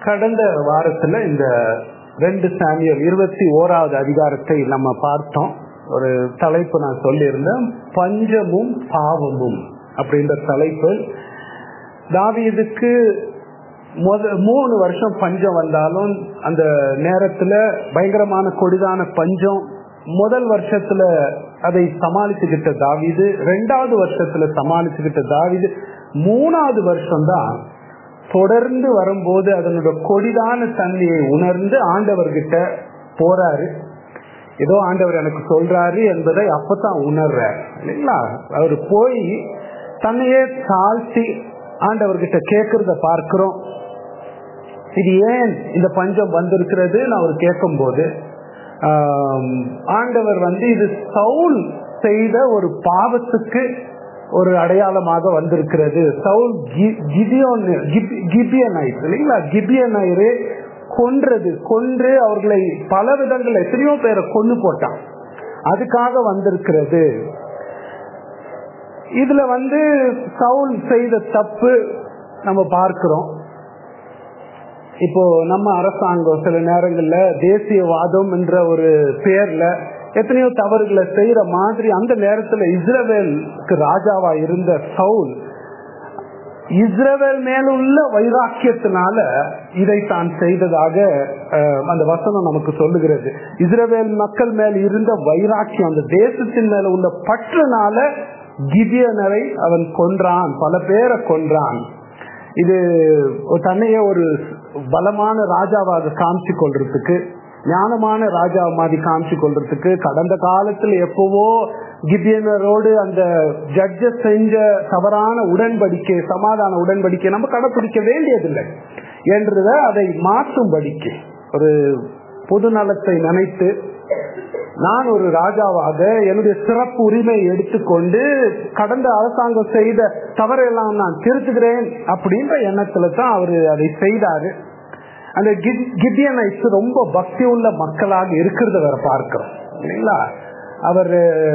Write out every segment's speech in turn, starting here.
கடந்த வாரத்துல இந்த ரெண்டு சாமியல் இருபத்தி ஓராவது அதிகாரத்தை நம்ம பார்த்தோம் ஒரு தலைப்பு நான் சொல்லியிருந்தேன் பஞ்சமும் பாவமும் அப்படின்ற தலைப்பு தாவீதுக்கு முத மூணு வருஷம் பஞ்சம் வந்தாலும் அந்த நேரத்துல பயங்கரமான கொடிதான பஞ்சம் முதல் வருஷத்துல அதை சமாளிச்சுக்கிட்ட தாவிது ரெண்டாவது வருஷத்துல சமாளிச்சுக்கிட்ட தாவிது மூணாவது வருஷம் தான் தொடர்ந்து வரும்போது அதனுடைய கொடிதான தன்மையை உணர்ந்து ஆண்டவர்கிட்ட போறாரு ஏதோ ஆண்டவர் எனக்கு சொல்றாரு என்பதை அப்பதான் உணர்றார் இல்லைங்களா அவர் போய் தன்னையே தாழ்த்தி ஆண்டவர்கிட்ட கேட்கறத பார்க்கிறோம் இது ஏன் இந்த பஞ்சம் வந்திருக்கிறது அவர் கேட்கும் போது ஆண்டவர் வந்து இது சவுல் செய்த ஒரு பாவத்துக்கு ஒரு அடையாளமாக வந்திருக்கிறது சவுல் கிபியனைட் இல்லைங்களா கிபியனைரு கொன்றது கொன்று அவர்களை பல விதங்கள் எத்தனையோ பேரை கொண்டு போட்டான் அதுக்காக வந்திருக்கிறது இதுல வந்து சவுல் செய்த தப்பு நம்ம பார்க்கிறோம் இப்போ நம்ம அரசாங்கம் சில நேரங்கள்ல தேசியவாதம் என்ற ஒரு பேர்ல எத்தனையோ தவறுகளை செய்யற மாதிரி அந்த நேரத்துல இஸ்ரவேலுக்கு ராஜாவா இருந்த சவுல் இஸ்ரவேல் மேலுள்ள வைராக்கியத்தினால இதை தான் செய்ததாக அந்த வசனம் நமக்கு சொல்லுகிறது இஸ்ரவேல் மக்கள் மேல் இருந்த வைராக்கியம் அந்த தேசத்தின் மேல உள்ள பற்றுனால கிபியனரை அவன் கொன்றான் பல பேரை கொன்றான் இது தன்னையே ஒரு பலமான ராஜாவாக காமிச்சு கொள்றதுக்கு ஞானமான ராஜா மாதிரி காமிச்சு கொள்றதுக்கு கடந்த காலத்துல எப்பவோ கிபியனரோடு அந்த ஜட்ஜ செஞ்ச தவறான உடன்படிக்கை சமாதான உடன்படிக்கை நம்ம கடைபிடிக்க வேண்டியதில்லை என்றத அதை மாற்றும்படிக்கு ஒரு பொது நலத்தை நினைத்து நான் ஒரு ராஜாவாக என்னுடைய சிறப்பு உரிமையை எடுத்துக்கொண்டு கடந்த அரசாங்கம் செய்த தவறையெல்லாம் நான் திருத்துகிறேன் அப்படின்ற எண்ணத்துல தான் அவரு அதை செய்தாரு அந்த கிபியனைஸ் ரொம்ப பக்தி உள்ள மக்களாக இருக்கிறத வேற பார்க்கிறோம் இல்லைங்களா அவர்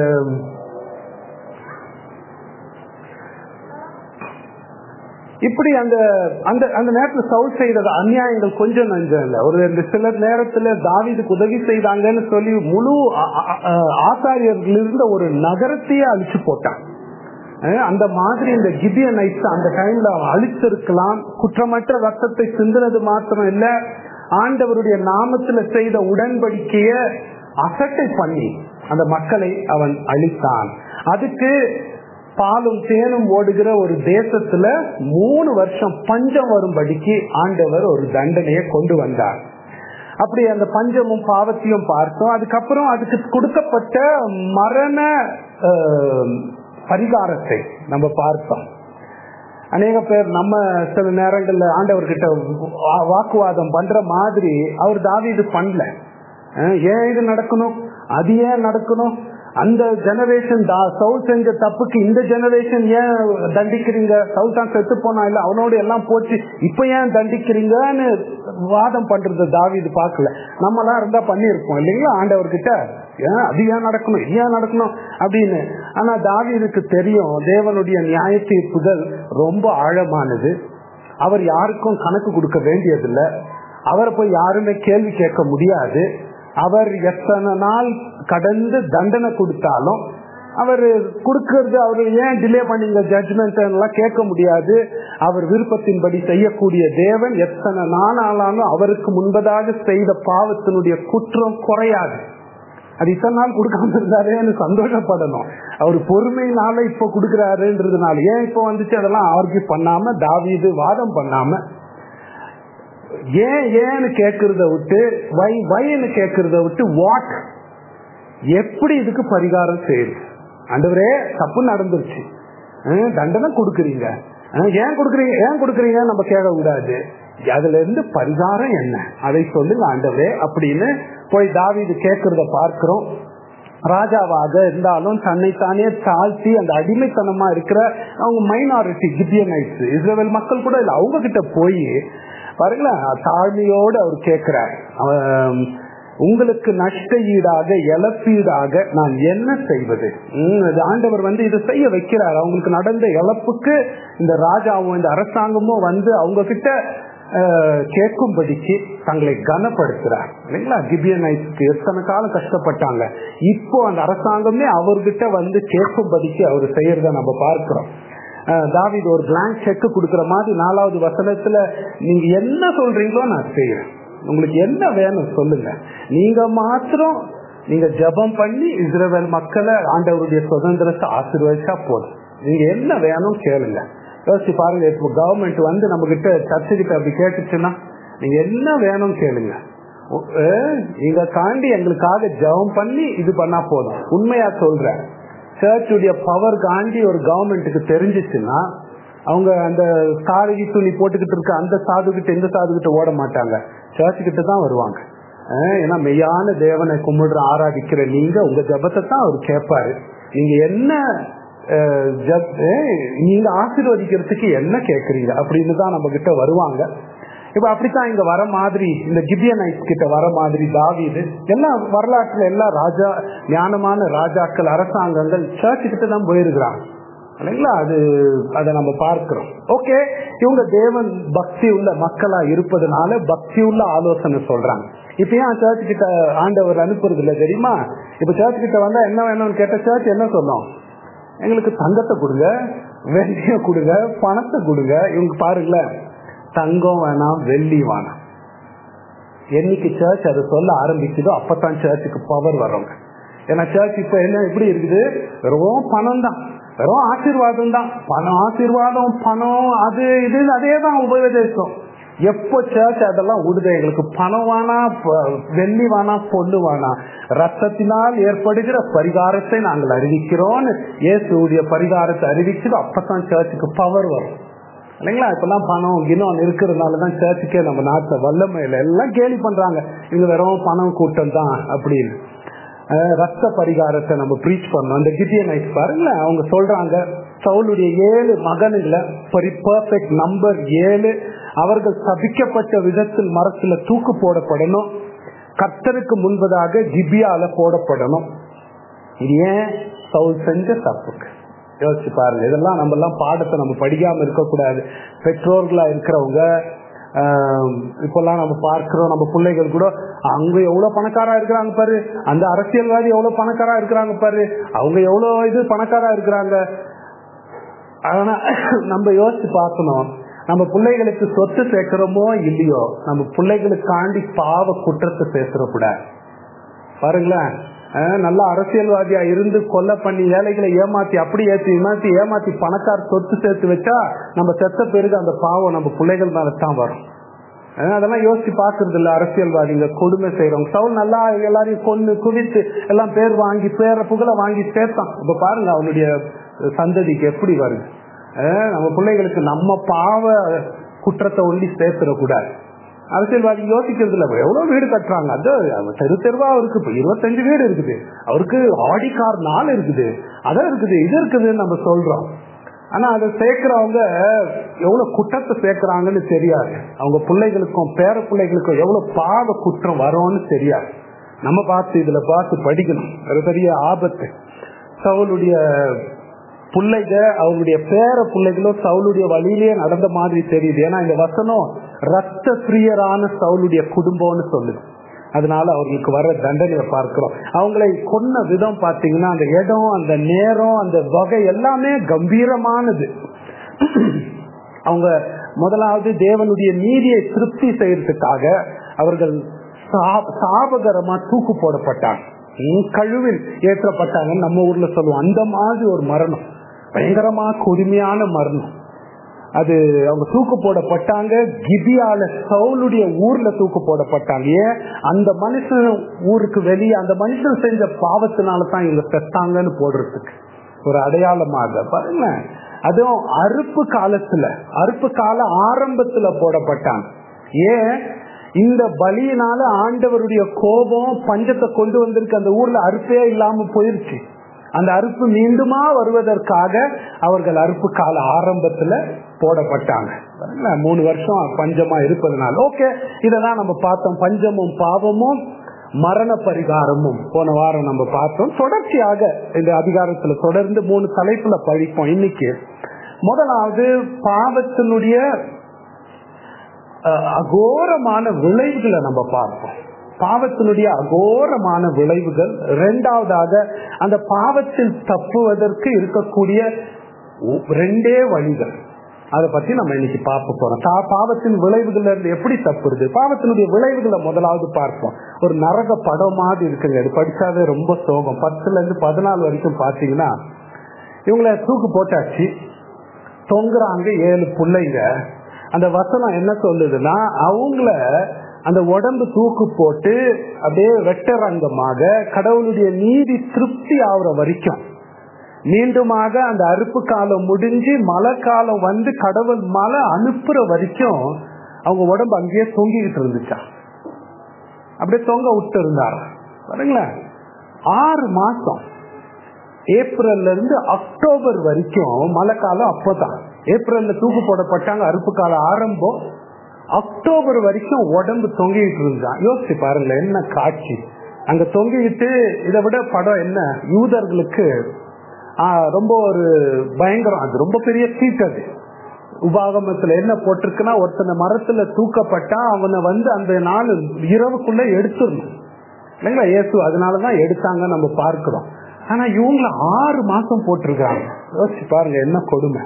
இப்படி அந்த அந்த அந்த நேரத்தில் சவுல் செய்தது அநியாயங்கள் கொஞ்சம் நஞ்சம் இல்லை ஒரு இந்த சில நேரத்துல தாவிதுக்கு உதவி செய்தாங்கன்னு சொல்லி முழு ஆசாரியர்கள் இருந்த ஒரு நகரத்தையே அழிச்சு போட்டான் அந்த மாதிரி இந்த கிபியனைஸ் அந்த டைம்ல அழிச்சிருக்கலாம் குற்றமற்ற ரத்தத்தை சிந்தினது மாத்திரம் இல்ல ஆண்டவருடைய நாமத்துல செய்த உடன்படிக்கைய அசட்டை பண்ணி அந்த மக்களை அவன் அழித்தான் அதுக்கு பாலும் தேனும் ஓடுகிற ஒரு தேசத்துல மூணு வருஷம் பஞ்சம் வரும்படிக்கு ஆண்டவர் ஒரு தண்டனையை கொண்டு வந்தார் அப்படி அந்த பஞ்சமும் பாவத்தையும் பார்த்தோம் அதுக்கப்புறம் அதுக்கு கொடுக்கப்பட்ட மரண பரிகாரத்தை நம்ம பார்த்தோம் அநேக பேர் நம்ம சில நேரங்கள்ல ஆண்டவர்கிட்ட வாக்குவாதம் பண்ற மாதிரி அவர் தாவி இது பண்ணல ஏன் இது நடக்கணும் அது ஏன் நடக்கணும் அந்த ஜெனரேஷன் சவுல் செஞ்ச தப்புக்கு இந்த ஜெனரேஷன் ஏன் தண்டிக்கிறீங்க சவுல் தான் செத்து போனா இல்ல அவனோட எல்லாம் போச்சு இப்ப ஏன் தண்டிக்கிறீங்கன்னு வாதம் பண்றது தாவிது பார்க்கல நம்ம எல்லாம் இருந்தா பண்ணிருப்போம் இல்லைங்களா ஆண்டவர்கிட்ட ஏன் அது ஏன் நடக்கணும் ஏன் நடக்கணும் அப்படின்னு ஆனா தாவீதுக்கு தெரியும் தேவனுடைய நியாய தீர்ப்புகள் ரொம்ப ஆழமானது அவர் யாருக்கும் கணக்கு கொடுக்க வேண்டியதில்லை அவரை போய் யாருமே கேள்வி கேட்க முடியாது அவர் எத்தனை நாள் கடந்து தண்டனை கொடுத்தாலும் அவர் கொடுக்கறது அவர் ஏன் டிலே பண்ணீங்க ஜட்ஜ்மெண்ட் எல்லாம் கேட்க முடியாது அவர் விருப்பத்தின்படி செய்யக்கூடிய தேவன் எத்தனை நாள் ஆனாலும் அவருக்கு முன்பதாக செய்த பாவத்தினுடைய குற்றம் குறையாது அது இத்தனை நாள் கொடுக்காம இருந்தாரேன்னு சந்தோஷப்படணும் அவர் பொறுமையினால இப்ப கொடுக்கிறாருன்றதுனால ஏன் இப்ப வந்துச்சு அதெல்லாம் ஆர்கியூ பண்ணாம தாவீது வாதம் பண்ணாம ஏன் ஏன்னு கேட்கறத விட்டு வை வைன்னு கேட்கறத விட்டு வாட் எப்படி இதுக்கு பரிகாரம் செய்யுது ஆண்டவரே தப்பு நடந்துருச்சு தண்டனை கொடுக்குறீங்க ஏன் கொடுக்குறீங்க ஏன் கொடுக்குறீங்க நம்ம கேட்க கூடாது அதுல இருந்து பரிகாரம் என்ன அதை சொல்லுங்க ஆண்டவரே அப்படின்னு போய் தாவிது கேட்கறத பார்க்கிறோம் ராஜாவாக இருந்தாலும் தன்னைத்தானே தாழ்த்தி அந்த அடிமைத்தனமா இருக்கிற அவங்க மைனாரிட்டி கிபியனைட்ஸ் இஸ்ரேல் மக்கள் கூட இல்லை அவங்க கிட்ட போய் பாருங்களேன் தாழ்மையோடு அவர் கேட்கிறார் உங்களுக்கு நஷ்ட ஈடாக இழப்பீடாக நான் என்ன செய்வது ம், இது ஆண்டவர் வந்து இதை செய்ய வைக்கிறார் அவங்களுக்கு நடந்த இழப்புக்கு இந்த ராஜாவும் இந்த அரசாங்கமும் வந்து அவங்க கிட்ட கேட்கும்படிக்கு தங்களை கனப்படுத்துறார் இல்லைங்களா கிபியனைஸ்க்கு எத்தனை காலம் கஷ்டப்பட்டாங்க இப்போ அந்த அரசாங்கமே அவர்கிட்ட வந்து கேட்கும்படிக்கு அவர் செய்யறத நம்ம பார்க்கிறோம் தாவிது ஒரு பிளாங்க் செக் கொடுக்குற மாதிரி நாலாவது வசனத்துல நீங்க என்ன சொல்றீங்களோ நான் செய்யறேன் உங்களுக்கு என்ன வேணும் சொல்லுங்க நீங்க மாத்திரம் நீங்க ஜபம் பண்ணி இஸ்ரேல் மக்களை ஆண்டவருடைய சுதந்திரத்தை ஆசீர்வதிச்சா போதும் நீங்க என்ன வேணும் கேளுங்க யோசிச்சு பாருங்க இப்போ கவர்மெண்ட் வந்து நம்ம கிட்ட சர்ச்சை கிட்ட அப்படி கேட்டுச்சுன்னா நீங்க என்ன வேணும் கேளுங்க நீங்க காண்டி எங்களுக்காக ஜபம் பண்ணி இது பண்ணா போதும் உண்மையா சொல்றேன் சர்ச்சுடைய பவர் காண்டி ஒரு கவர்மெண்ட்டுக்கு தெரிஞ்சிச்சுன்னா அவங்க அந்த சாரகி துணி போட்டுக்கிட்டு இருக்க அந்த சாது கிட்ட இந்த சாது கிட்ட ஓட மாட்டாங்க சர்ச்சு கிட்ட தான் வருவாங்க ஏன்னா மெய்யான தேவனை கும்பிடுற ஆராதிக்கிற நீங்க உங்க ஜபத்தை தான் அவர் கேட்பாரு நீங்க என்ன நீங்க ஆசீர்வதிக்கிறதுக்கு என்ன கேக்குறீங்க அப்படின்னு தான் நம்ம கிட்ட வருவாங்க இப்ப அப்படித்தான் இங்க வர மாதிரி இந்த கிபியனைஸ் கிட்ட வர மாதிரி தாவிது எல்லாம் வரலாற்றுல எல்லா ராஜா ஞானமான ராஜாக்கள் அரசாங்கங்கள் சர்ச்சு கிட்ட தான் போயிருக்கிறாங்க இல்லைங்களா அது அதை நம்ம பார்க்கிறோம் ஓகே இவங்க தேவன் பக்தி உள்ள மக்களா இருப்பதனால பக்தி உள்ள ஆலோசனை சொல்றாங்க இப்ப ஏன் சர்ச் கிட்ட ஆண்டவர் அனுப்புறது இல்லை தெரியுமா இப்ப சர்ச் கிட்ட வந்தா என்ன வேணும்னு கேட்ட சர்ச் என்ன சொன்னோம் எங்களுக்கு தங்கத்தை கொடுங்க வெள்ளிய கொடுங்க பணத்தை கொடுங்க இவங்க பாருங்களேன் தங்கம் வேணாம் வெள்ளி வேணாம் என்னைக்கு சர்ச் அதை சொல்ல ஆரம்பிக்குதோ அப்பதான் சர்ச்சுக்கு பவர் வர்றவங்க ஏன்னா சர்ச் இப்ப என்ன எப்படி இருக்குது வெறும் பணம் தான் வெறும் ஆசீர்வாதம் தான் பணம் ஆசீர்வாதம் பணம் அது இது அதே தான் உபதேசம் எப்போ சர்ச் அதெல்லாம் விடுது எங்களுக்கு பணம் வேணா வெள்ளி வேணா பொண்ணு வேணா ரத்தத்தினால் ஏற்படுகிற பரிகாரத்தை நாங்கள் அறிவிக்கிறோம்னு இயேசுடைய பரிகாரத்தை அறிவிச்சது அப்பதான் சர்ச்சுக்கு பவர் வரும் இல்லைங்களா இப்பெல்லாம் பணம் கிணம் இருக்கிறதுனாலதான் சர்ச்சுக்கே நம்ம நாட்டில் வல்லமையில எல்லாம் கேலி பண்றாங்க இது வெறும் பணம் கூட்டம் தான் அப்படின்னு ரத்த பரிகாரத்தை நம்ம ப்ரீச் பண்ணோம் அந்த கிட்டியனைட் பாருங்களேன் அவங்க சொல்றாங்க சவுளுடைய ஏழு மகன்ல பர்ஃபெக்ட் நம்பர் ஏழு அவர்கள் சபிக்கப்பட்ட விதத்தில் மரத்துல தூக்கு போடப்படணும் கர்த்தருக்கு முன்பதாக கிபியால போடப்படணும் இது ஏன் சவுல் செஞ்ச தப்புக்கு யோசிச்சு பாருங்க இதெல்லாம் நம்ம எல்லாம் பாடத்தை நம்ம படிக்காம இருக்கக்கூடாது பெற்றோர்களா இருக்கிறவங்க இப்பெல்லாம் நம்ம பார்க்கிறோம் நம்ம பிள்ளைகள் கூட அவங்க எவ்வளவு பணக்காரா இருக்கிறாங்க பாரு அந்த அரசியல்வாதி எவ்வளவு பணக்காரா இருக்கிறாங்க பாரு அவங்க எவ்வளவு இது பணக்காரா இருக்கிறாங்க ஆனா நம்ம யோசிச்சு பார்க்கணும் நம்ம பிள்ளைகளுக்கு சொத்து சேர்க்கிறோமோ இல்லையோ நம்ம பிள்ளைகளுக்காண்டி பாவ குற்றத்தை சேர்த்துடக்கூடாது பாருங்களேன் நல்ல அரசியல்வாதியா இருந்து கொல்ல பண்ணி ஏழைகளை ஏமாத்தி அப்படி ஏற்றி ஏமாத்தி ஏமாத்தி பணக்கார சொத்து சேர்த்து வச்சா நம்ம செத்த பிறகு அந்த பாவம் நம்ம பிள்ளைகள் மேல தான் வரும் அதெல்லாம் யோசிச்சு பாக்குறது இல்ல அரசியல்வாதிங்க கொடுமை செய்யறவங்க சவுல் நல்லா எல்லாரையும் கொண்டு குவித்து எல்லாம் பேர் வாங்கி பேர புகழ வாங்கி சேர்த்தான் இப்ப பாருங்க அவனுடைய சந்ததிக்கு எப்படி வருது நம்ம பிள்ளைகளுக்கு நம்ம பாவ குற்றத்தை ஒண்டி சேர்த்துடக்கூடாது அரசியல்வாதி யோசிக்கிறது இல்ல எவ்வளவு வீடு கட்டுறாங்க அது தெரு தெருவா அவருக்கு இப்ப இருபத்தஞ்சு வீடு இருக்குது அவருக்கு ஆடி கார் நாலு இருக்குது அதான் இருக்குது இது இருக்குதுன்னு நம்ம சொல்றோம் ஆனா அதை சேர்க்கிறவங்க எவ்வளவு குற்றத்தை சேர்க்கிறாங்கன்னு தெரியாது அவங்க பிள்ளைகளுக்கும் பேர பிள்ளைகளுக்கும் எவ்வளவு பாவ குற்றம் வரும்னு தெரியாது நம்ம பார்த்து இதுல பார்த்து படிக்கணும் அது பெரிய ஆபத்து சவுளுடைய பிள்ளைக அவங்களுடைய பேர பிள்ளைகளும் சவுளுடைய வழியிலேயே நடந்த மாதிரி தெரியுது ஏன்னா இந்த வசனம் ரத்த பிரியரான சவுளுடைய குடும்பம்னு சொல்லுது அதனால அவர்களுக்கு வர தண்டனையை பார்க்கிறோம் அவங்களை கொன்ன விதம் பார்த்தீங்கன்னா அந்த இடம் அந்த நேரம் அந்த வகை எல்லாமே கம்பீரமானது அவங்க முதலாவது தேவனுடைய நீதியை திருப்தி செய்யறதுக்காக அவர்கள் சாபகரமா தூக்கு போடப்பட்டாங்க கழுவில் ஏற்றப்பட்டாங்கன்னு நம்ம ஊர்ல சொல்லுவோம் அந்த மாதிரி ஒரு மரணம் பயங்கரமா கொடுமையான மரணம் அது அவங்க தூக்கு போடப்பட்டாங்க கிபியால சவுளுடைய ஊர்ல தூக்கு போடப்பட்டாங்க ஏன் அந்த மனுஷன் ஊருக்கு வெளியே அந்த மனுஷன் செஞ்ச பாவத்தினால தான் இவங்க செத்தாங்கன்னு போடுறதுக்கு ஒரு அடையாளமாக பாருங்க அதுவும் அறுப்பு காலத்துல அறுப்பு கால ஆரம்பத்துல போடப்பட்டாங்க ஏன் இந்த பலியினால ஆண்டவருடைய கோபம் பஞ்சத்தை கொண்டு வந்திருக்கு அந்த ஊர்ல அறுப்பே இல்லாம போயிருச்சு அந்த அறுப்பு மீண்டுமா வருவதற்காக அவர்கள் அறுப்பு கால ஆரம்பத்துல போடப்பட்டாங்க மூணு வருஷம் பஞ்சமா இருப்பதனால ஓகே இததான் நம்ம பார்த்தோம் பஞ்சமும் பாவமும் மரண பரிகாரமும் போன வாரம் நம்ம பார்த்தோம் தொடர்ச்சியாக இந்த அதிகாரத்துல தொடர்ந்து மூணு தலைப்புல படிப்போம் இன்னைக்கு முதலாவது பாவத்தினுடைய அஹ், அகோரமான விளைவுகளை நம்ம பார்ப்போம் பாவத்தினுடைய அகோரமான விளைவுகள் இரண்டாவதாக அந்த பாவத்தில் தப்புவதற்கு இருக்கக்கூடிய ஒ- ரெண்டே வழிகள் அதை பத்தி நம்ம இன்னைக்கு பார்க்க போறோம் தா- பாவத்தின் விளைவுகள்ல இருந்து எப்படி தப்புறது பாவத்தினுடைய விளைவுகளை முதலாவது பார்ப்போம் ஒரு நரக படம் மாதிரி இருக்குங்க இது படிச்சாவே ரொம்ப சோகம் பத்துல இருந்து பதினாலு வரைக்கும் பாத்தீங்கன்னா இவங்கள தூக்கு போட்டாச்சு தொங்குறாங்க ஏழு பிள்ளைங்க அந்த வசனம் என்ன சொல்லுதுன்னா அவங்கள அந்த உடம்பு தூக்கு போட்டு அப்படியே வெட்டரங்கமாக கடவுளுடைய நீதி திருப்தி ஆகுற வரைக்கும் மீண்டுமாக அந்த அறுப்பு காலம் முடிஞ்சு மழை காலம் வந்து கடவுள் மழை அனுப்புற வரைக்கும் அவங்க உடம்பு அங்கேயே தொங்கிக்கிட்டு இருந்துச்சா அப்படியே தொங்க விட்டு இருந்தார் பாருங்களேன் ஆறு மாசம் ஏப்ரல்ல இருந்து அக்டோபர் வரைக்கும் மழை காலம் அப்பதான் ஏப்ரல்ல தூக்கு போடப்பட்டாங்க அறுப்பு காலம் ஆரம்பம் அக்டோபர் வரைக்கும் உடம்பு தொங்கிட்டு இருந்தான் யோசிச்சு பாருங்களேன் என்ன காட்சி அங்க தொங்கிட்டு இதை விட படம் என்ன யூதர்களுக்கு ஆஹ், ரொம்ப ஒரு பயங்கரம் அது ரொம்ப பெரிய சீட் அது உபாகமத்துல என்ன போட்டிருக்குன்னா ஒருத்தனை மரத்துல தூக்கப்பட்டா அவனை வந்து அந்த நாள் இரவுக்குள்ள எடுத்துடணும் இல்லைங்களா இயேசு அதனாலதான் எடுத்தாங்க நம்ம பார்க்கிறோம் ஆனா இவங்கள ஆறு மாசம் போட்டிருக்காங்க யோசிச்சு பாருங்க என்ன கொடுமை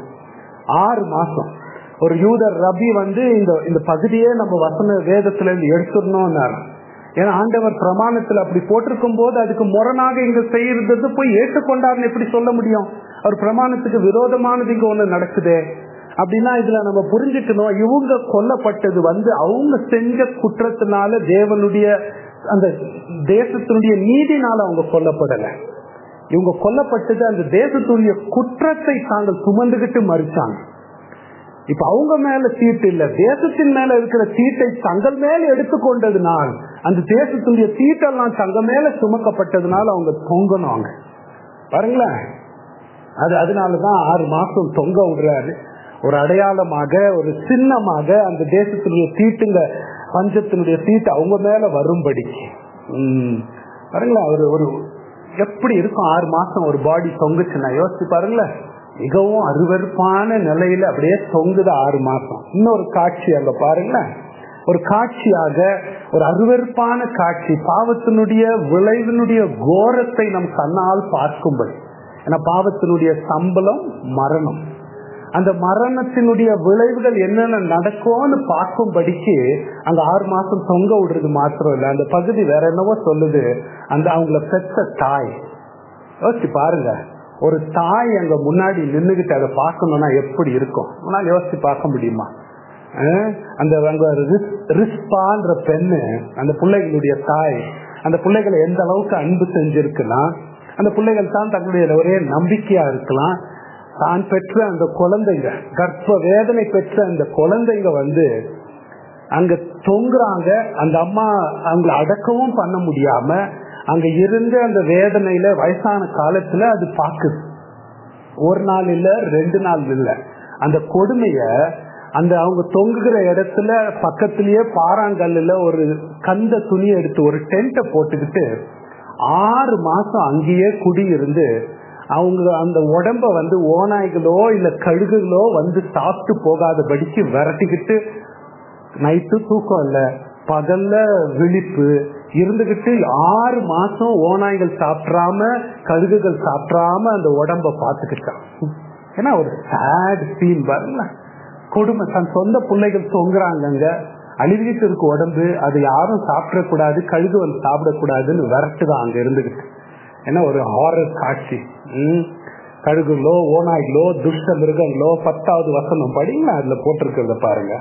ஆறு மாசம் ஒரு யூதர் ரபி வந்து இந்த இந்த பகுதியே நம்ம வசன வேதத்துல இருந்து எடுத்துடணும்னாரு ஏன்னா ஆண்டவர் பிரமாணத்துல அப்படி போட்டிருக்கும் போது அதுக்கு முரணாக இங்க செய்யறது போய் ஏற்றுக்கொண்டார்னு எப்படி சொல்ல முடியும் அவர் பிரமாணத்துக்கு விரோதமானது இங்க ஒண்ணு நடக்குதே அப்படின்னா இதுல நம்ம புரிஞ்சுக்கணும் இவங்க கொல்லப்பட்டது வந்து அவங்க செஞ்ச குற்றத்தினால தேவனுடைய அந்த தேசத்தினுடைய நீதினால அவங்க கொல்லப்படல இவங்க கொல்லப்பட்டது அந்த தேசத்துடைய குற்றத்தை தாங்கள் சுமந்துகிட்டு மறிச்சாங்க இப்ப அவங்க மேல சீட்டு இல்ல தேசத்தின் மேல இருக்கிற சீட்டை தங்கள் மேல எடுத்துக்கொண்டதுனால் அந்த தேசத்துடைய சீட்டெல்லாம் தங்க மேல சுமக்கப்பட்டதுனால அவங்க தொங்கணும் அங்க பாருங்களேன் அது அதனாலதான் ஆறு மாசம் தொங்க விடுறாரு ஒரு அடையாளமாக ஒரு சின்னமாக அந்த தேசத்தினுடைய சீட்டுங்க பஞ்சத்தினுடைய சீட்டு அவங்க மேல வரும்படிக்கு உம் பாருங்களேன் ஒரு ஒரு எப்படி இருக்கும் ஆறு மாசம் ஒரு பாடி தொங்குச்சுன்னா யோசிச்சு பாருங்களேன் மிகவும் அருவருப்பான நிலையில அப்படியே தொங்குது ஆறு மாசம் இன்னொரு காட்சி அங்க பாருங்களேன் ஒரு காட்சியாக ஒரு அருவருப்பான காட்சி பாவத்தினுடைய விளைவினுடைய கோரத்தை நம் கண்ணால் பார்க்கும்படி ஏன்னா பாவத்தினுடைய சம்பளம் மரணம் அந்த மரணத்தினுடைய விளைவுகள் என்னென்ன நடக்கும்னு பார்க்கும்படிக்கு அங்க ஆறு மாசம் தொங்க விடுறது மாத்திரம் இல்லை அந்த பகுதி வேற என்னவோ சொல்லுது அந்த அவங்கள பெற்ற தாய் யோசிச்சு பாருங்க ஒரு தாய் அங்க முன்னாடி நின்னுகிட்டு அதை பார்க்கணும்னா எப்படி இருக்கும் உன்னால யோசிச்சு பார்க்க முடியுமா அஹ் அந்த அங்க ரிஸ்- ரிஸ்பான்ற பெண்ணு அந்த பிள்ளைகளுடைய தாய் அந்த பிள்ளைகளை எந்த அளவுக்கு அன்பு செஞ்சிருக்குன்னா அந்த பிள்ளைகள் தான் தங்களுடைய ஒரே நம்பிக்கையா இருக்கலாம் தான் பெற்ற அந்த குழந்தைங்க கர்ப்ப வேதனை பெற்ற அந்த குழந்தைங்க வந்து அங்க தொங்குறாங்க அந்த அம்மா அவங்கள அடக்கவும் பண்ண முடியாம அங்க இருந்து அந்த வேதனையில வயசான காலத்துல அது பாக்குது ஒரு நாள் இல்ல ரெண்டு நாள் இல்ல அந்த கொடுமைய அந்த அவங்க தொங்குகிற இடத்துல பக்கத்திலேயே பாறாங்கல்லுல ஒரு கந்த துணியை எடுத்து ஒரு டென்ட்டை போட்டுக்கிட்டு ஆறு மாசம் அங்கேயே குடியிருந்து அவங்க அந்த உடம்ப வந்து ஓநாய்களோ இல்ல கழுகுகளோ வந்து சாப்பிட்டு போகாதபடிக்கு விரட்டிக்கிட்டு நைட்டு தூக்கம் இல்ல பகல்ல விழிப்பு இருந்துகிட்டு ஆறு மாசம் ஓநாய்கள் சாப்பிடாம கழுகுகள் சாப்பிடாம அந்த உடம்ப பாத்துக்கிட்டான் ஏன்னா ஒரு சேட் சீன் வரல கொடுமை தன் சொந்த பிள்ளைகள் தொங்குறாங்கங்க அழுகிட்டு இருக்கு உடம்பு அது யாரும் சாப்பிடக்கூடாது கழுகு வந்து சாப்பிடக்கூடாதுன்னு விரட்டுதான் அங்க இருந்துகிட்டு ஏன்னா ஒரு ஹாரர் காட்சி உம் கழுகுகளோ ஓநாய்களோ துஷ்ட மிருகங்களோ பத்தாவது வசனம் படிங்களா அதுல போட்டிருக்கிறத பாருங்க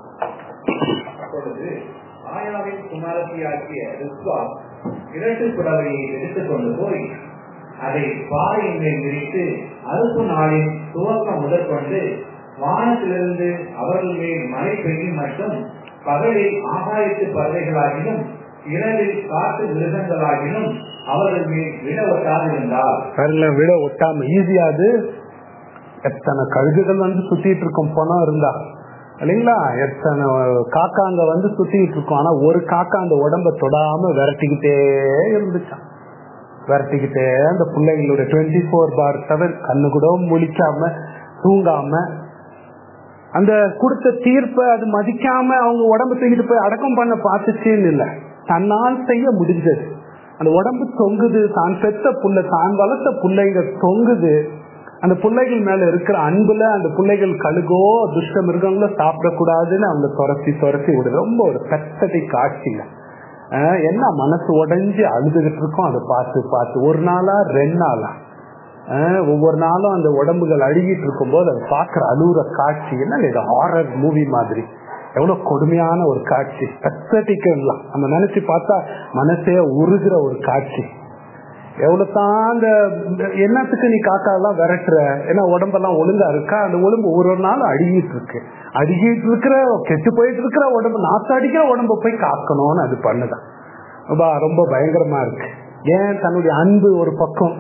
அப்பொழுது ஆயாவின் குமாரத்தியாகிய ரிஸ்வா இரட்டு புடவையை எடுத்துக்கொண்டு போய் அதை பாறையின் மேல் விரித்து அறுப்பு நாளின் துவக்கம் முதற்கொண்டு வானத்திலிருந்து அவர்கள் மேல் மழை பெய்யும் மட்டும் பகலில் ஆகாயத்து பறவைகளாகிலும் இரவில் காட்டு மிருகங்களாகிலும் அவர்கள் மேல் விட ஒட்டாதிருந்தார் கருல விட ஒட்டாம ஈஸியாது எத்தனை கழுகுகள் வந்து சுத்திட்டு இருக்கும் பணம் இருந்தா இல்லைங்களா எத்தனை காக்காங்க வந்து சுத்திட்டு இருக்கும் ஆனா ஒரு காக்கா அந்த உடம்ப தொடாம விரட்டிக்கிட்டே இருந்துச்சான் விரட்டிக்கிட்டே அந்த பிள்ளைங்களோட டுவெண்ட்டி ஃபோர் பார் செவன் கண்ணு கூட முழிக்காம தூங்காம அந்த கொடுத்த தீர்ப்பை அது மதிக்காம அவங்க உடம்பு தூக்கிட்டு போய் அடக்கம் பண்ண பார்த்துச்சேன்னு இல்லை தன்னால் செய்ய முடிஞ்சது அந்த உடம்பு தொங்குது தான் பெத்த புள்ள தான் வளர்த்த பிள்ளைங்க தொங்குது அந்த பிள்ளைகள் மேல இருக்கிற அன்புல அந்த பிள்ளைகள் கழுகோ துஷ்ட மிருகங்களோ சாப்பிடக்கூடாதுன்னு அவங்க துரத்தி துரத்தி விடுது ரொம்ப ஒரு கட்டத்தை காட்சிங்க ஆஹ் என்ன மனசு உடைஞ்சு அழுதுகிட்டு இருக்கோம் அதை பார்த்து பார்த்து ஒரு நாளா ரெண்டு நாளா ஆஹ் ஒவ்வொரு நாளும் அந்த உடம்புகள் அழுகிட்டு இருக்கும்போது அதை பார்க்குற அழுகுற காட்சி என்ன இது ஹாரர் மூவி மாதிரி எவ்வளவு கொடுமையான ஒரு காட்சி பத்தட்டிக்கலாம் நம்ம நினைச்சு பார்த்தா மனசே உருகிற ஒரு காட்சி எவ்வளவு தான் அந்த என்னத்துக்கு நீ காக்காலாம் விரட்டுற ஏன்னா உடம்பெல்லாம் ஒழுங்கா இருக்கா அந்த உடம்பு ஒரு ஒரு நாள் அழுகிட்டு இருக்கு அழுகிட்டு இருக்கிற கெட்டு போயிட்டு இருக்கிற உடம்பு நாத்து அடிக்கிற உடம்ப போய் காக்கணும்னு அது பண்ணுதான் ரொம்ப ரொம்ப பயங்கரமா இருக்கு ஏன் தன்னுடைய அன்பு ஒரு பக்கம்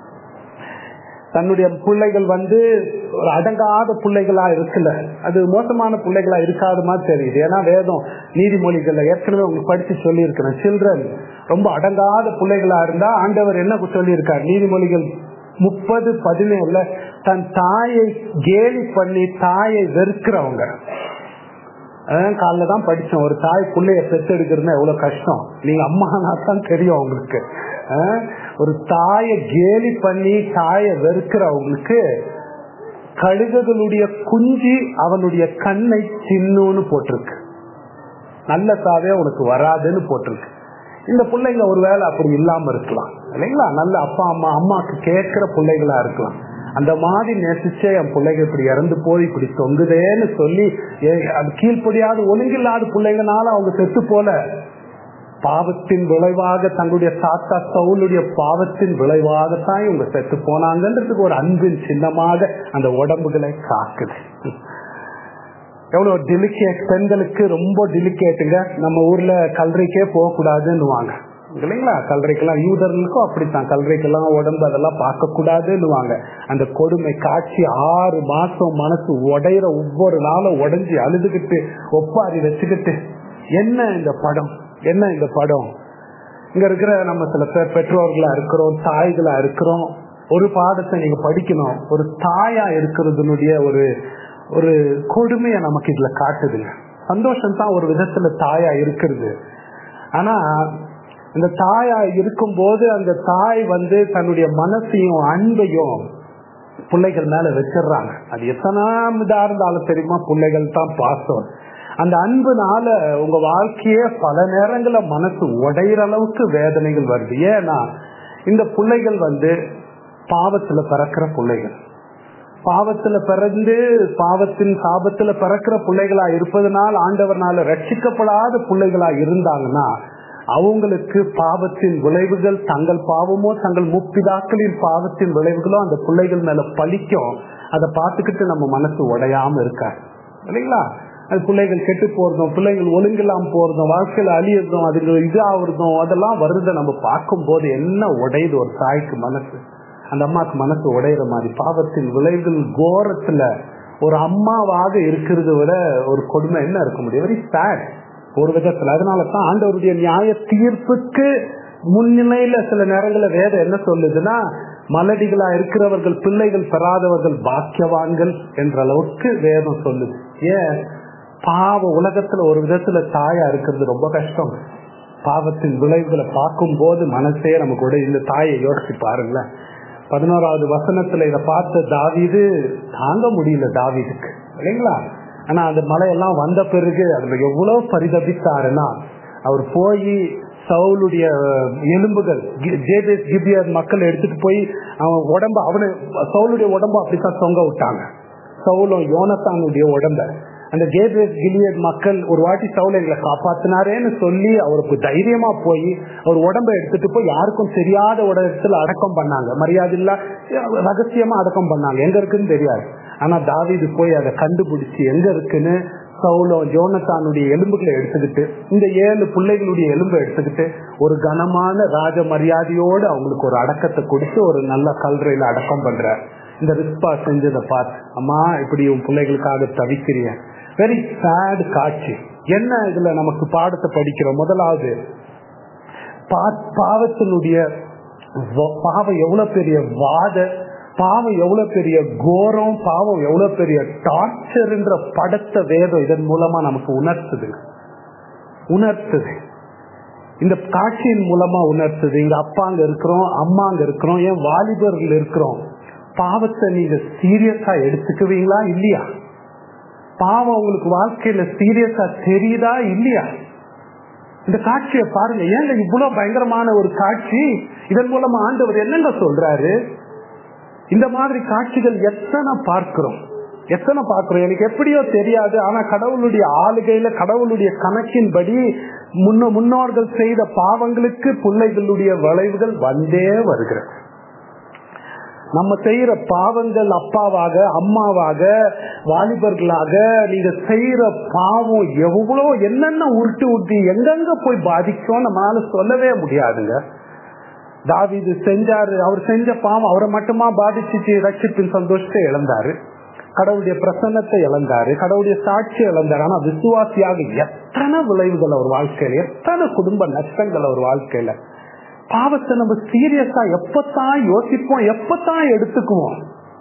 தன்னுடைய பிள்ளைகள் வந்து ஒரு அடங்காத பிள்ளைகளா இருக்குல்ல அது மோசமான பிள்ளைகளா இருக்காத மாதிரி தெரியுது ஏன்னா வேதம் நீதிமொழிகள்ல ஏற்கனவே உங்களுக்கு படிச்சு சொல்லியிருக்கிறேன் சில்ட்ரன் ரொம்ப அடங்காத பிள்ளைகளா இருந்தா ஆண்டவர் என்ன சொல்லியிருக்கார் நீதிமொழிகள் முப்பது பதினேழுல தன் தாயை கேலி பண்ணி தாயை வெறுக்கிறவங்க காலைல தான் படிச்சோம் ஒரு தாய் பிள்ளைய பெற்றெடுக்கிறதுனா எவ்வளவு கஷ்டம் நீங்க அம்மானா தான் தெரியும் உங்களுக்கு ஒரு தாயை கேலி பண்ணி தாயை வெறுக்கிறவங்களுக்கு கழுகுகளுடைய குஞ்சு அவனுடைய கண்ணை தின்னுன்னு போட்டிருக்கு நல்ல தாவே உனக்கு வராதுன்னு போட்டிருக்கு இந்த பிள்ளைங்க ஒருவேளை அப்படி இல்லாம இருக்கலாம் இல்லைங்களா நல்ல அப்பா அம்மா அம்மாக்கு கேட்கிற பிள்ளைகளா இருக்கலாம் அந்த மாதிரி நேசிச்சே என் பிள்ளைங்க இப்படி இறந்து போய் இப்படி தொங்குதேன்னு சொல்லி அது கீழ்ப்படியாத ஒழுங்கில்லாத பிள்ளைங்கனால அவங்க செத்து போல பாவத்தின் விளைவாக தங்களுடைய தாத்தா சவுளுடைய பாவத்தின் விளைவாகத்தான் இவங்க செத்து போனாங்கன்றதுக்கு ஒரு அன்பின் சின்னமாக அந்த உடம்புகளை காக்குது எவ்வளவு டெலிகேட் பெண்களுக்கு ரொம்ப டெலிகேட்டுங்க நம்ம ஊர்ல கல்றைக்கே போகக்கூடாதுன்னுவாங்க இல்லைங்களா கல்றைக்கெல்லாம் யூதர்களுக்கும் அப்படித்தான் கல்றைக்கெல்லாம் உடம்பு அதெல்லாம் பார்க்க கூடாதுன்னுவாங்க அந்த கொடுமை காட்சி ஆறு மாசம் மனசு உடையிற ஒவ்வொரு நாளும் உடைஞ்சி அழுதுகிட்டு ஒப்பாரி வச்சுக்கிட்டு என்ன இந்த படம் என்ன இந்த படம் இங்க இருக்கிற நம்ம சில பேர் பெற்றோர்களா இருக்கிறோம் தாய்களா இருக்கிறோம் ஒரு பாடத்தை நீங்க படிக்கணும் ஒரு தாயா இருக்கிறதுனுடைய ஒரு ஒரு கொடுமைய நமக்கு இதுல காட்டுதுங்க சந்தோஷம் தான் ஒரு விதத்துல தாயா இருக்கிறது ஆனா இந்த தாயா இருக்கும் போது அந்த தாய் வந்து தன்னுடைய மனசையும் அன்பையும் பிள்ளைகள் மேல வச்சிடுறாங்க அது எத்தனை இதா இருந்தாலும் தெரியுமா பிள்ளைகள் தான் பாசம் அந்த அன்புனால உங்க வாழ்க்கையே பல நேரங்கள மனசு உடையிற அளவுக்கு வேதனைகள் வருது ஏன்னா இந்த பிள்ளைகள் வந்து பாவத்துல பிறக்கிற பிள்ளைகள் பாவத்துல பிறந்து பாவத்தின் சாபத்துல பிறக்கிற பிள்ளைகளா இருப்பதனால் ஆண்டவர்னால ரட்சிக்கப்படாத பிள்ளைகளா இருந்தாங்கன்னா அவங்களுக்கு பாவத்தின் விளைவுகள் தங்கள் பாவமோ தங்கள் முப்பிதாக்களின் பாவத்தின் விளைவுகளோ அந்த பிள்ளைகள் மேல பழிக்கும் அதை பார்த்துக்கிட்டு நம்ம மனசு உடையாம இருக்காது இல்லைங்களா அது பிள்ளைகள் கெட்டு போறதும் பிள்ளைகள் ஒழுங்கில்லாம போறதும் வாழ்க்கையில அழியறதும் அதுல இது ஆகுறதும் அதெல்லாம் வருதை நம்ம பார்க்கும் போது என்ன உடையுது ஒரு தாய்க்கு மனசு அந்த அம்மாக்கு மனசு உடையிற மாதிரி பாவத்தின் விளைவுகள் கோரத்துல ஒரு அம்மாவாக இருக்கிறத விட ஒரு கொடுமை என்ன இருக்க முடியும் வெரி சேட் ஒரு விதத்துல அதனால தான் ஆண்டவருடைய நியாய தீர்ப்புக்கு முன்னிலையில சில நேரங்களில் வேதம் என்ன சொல்லுதுன்னா மலடிகளா இருக்கிறவர்கள் பிள்ளைகள் பெறாதவர்கள் பாக்கியவான்கள் என்ற அளவுக்கு வேதம் சொல்லுது ஏன் பாவ உலகத்துல ஒரு விதத்துல தாயா இருக்கிறது ரொம்ப கஷ்டம் பாவத்தின் விளைவுகளை பார்க்கும் போது மனசே நமக்கு கூட இந்த தாயை யோசிச்சு பாருங்களேன் பதினோராவது வசனத்துல இதை பார்த்த தாவிது தாங்க முடியல தாவிதுக்கு இல்லைங்களா ஆனா அந்த மலையெல்லாம் வந்த பிறகு அதுல எவ்வளவு பரிதபித்தாருன்னா அவர் போய் சவுளுடைய எலும்புகள் ஜேபேஸ் கிபியர் மக்கள் எடுத்துட்டு போய் அவன் உடம்ப அவனு சவுளுடைய உடம்ப அப்படித்தான் தொங்க விட்டாங்க சவுலும் யோனத்தானுடைய உடம்ப அந்த ஜேபேஸ் கிலியட் மக்கள் ஒரு வாட்டி சவுல எங்களை காப்பாத்தினாரேன்னு சொல்லி அவருக்கு தைரியமா போய் அவர் உடம்ப எடுத்துட்டு போய் யாருக்கும் தெரியாத ஒரு இடத்துல அடக்கம் பண்ணாங்க மரியாதை இல்ல ரகசியமா அடக்கம் பண்ணாங்க எங்க இருக்குன்னு தெரியாது ஆனா தாவிது போய் அதை கண்டுபிடிச்சு எங்க இருக்குன்னு சவுலம் ஜோனத்தானுடைய எலும்புகளை எடுத்துக்கிட்டு இந்த ஏழு பிள்ளைகளுடைய எலும்பை எடுத்துக்கிட்டு ஒரு கனமான ராஜ மரியாதையோடு அவங்களுக்கு ஒரு அடக்கத்தை கொடுத்து ஒரு நல்ல கல்றையில அடக்கம் பண்ற இந்த ரிஸ்பா செஞ்சதை பார்த்து அம்மா இப்படி உன் பிள்ளைகளுக்காக தவிக்கிறிய வெரி சேட் காட்சி என்ன இதுல நமக்கு பாடத்தை படிக்கிறோம் முதலாவது பாவத்தினுடைய பாவம் எவ்வளவு பெரிய வாத பாவம் எவ்வளவு பெரிய கோரம் பாவம் எவ்வளவு பெரிய டார்ச்சர் என்ற படத்தை வேதம் இதன் மூலமா நமக்கு உணர்த்துது உணர்த்துது இந்த காட்சியின் மூலமா உணர்த்துது இங்க அப்பாங்க இருக்கிறோம் அம்மாங்க இருக்கிறோம் ஏன் வாலிபர்கள் இருக்கிறோம் பாவத்தை நீங்க சீரியஸா எடுத்துக்குவீங்களா இல்லையா பாவம் உங்களுக்கு வாழ்க்கையில சீரியஸா தெரியுதா இல்லையா இந்த காட்சியை பாருங்க ஏங்க இவ்வளவு பயங்கரமான ஒரு காட்சி இதன் மூலமா ஆண்டவர் என்னங்க சொல்றாரு இந்த மாதிரி காட்சிகள் எத்தனை பார்க்கிறோம் எத்தனை பார்க்கிறோம் எனக்கு எப்படியோ தெரியாது ஆனா கடவுளுடைய ஆளுகையில கடவுளுடைய கணக்கின்படி முன்ன முன்னோர்கள் செய்த பாவங்களுக்கு பிள்ளைகளுடைய விளைவுகள் வந்தே வருகிறது நம்ம செய்யற பாவங்கள் அப்பாவாக அம்மாவாக வாலிபர்களாக நீங்க செய்யற பாவம் எவ்வளவு என்னென்ன உருட்டு உருட்டி எங்கெங்க போய் பாதிக்கும் நம்மளால சொல்லவே முடியாதுங்க தாவிது செஞ்சாரு அவர் செஞ்ச பாவம் அவரை மட்டுமா பாதிச்சு ரட்சிப்பின் சந்தோஷத்தை இழந்தாரு கடவுளுடைய பிரசன்னத்தை இழந்தாரு கடவுளுடைய சாட்சி இழந்தாரு ஆனா விசுவாசியாக எத்தனை விளைவுகள் அவர் வாழ்க்கையில எத்தனை குடும்ப நஷ்டங்கள் அவர் வாழ்க்கையில பாவத்தை நம்ம சீரியஸா எப்பத்தான் யோசிப்போம் எப்பத்தான் எடுத்துக்குவோம்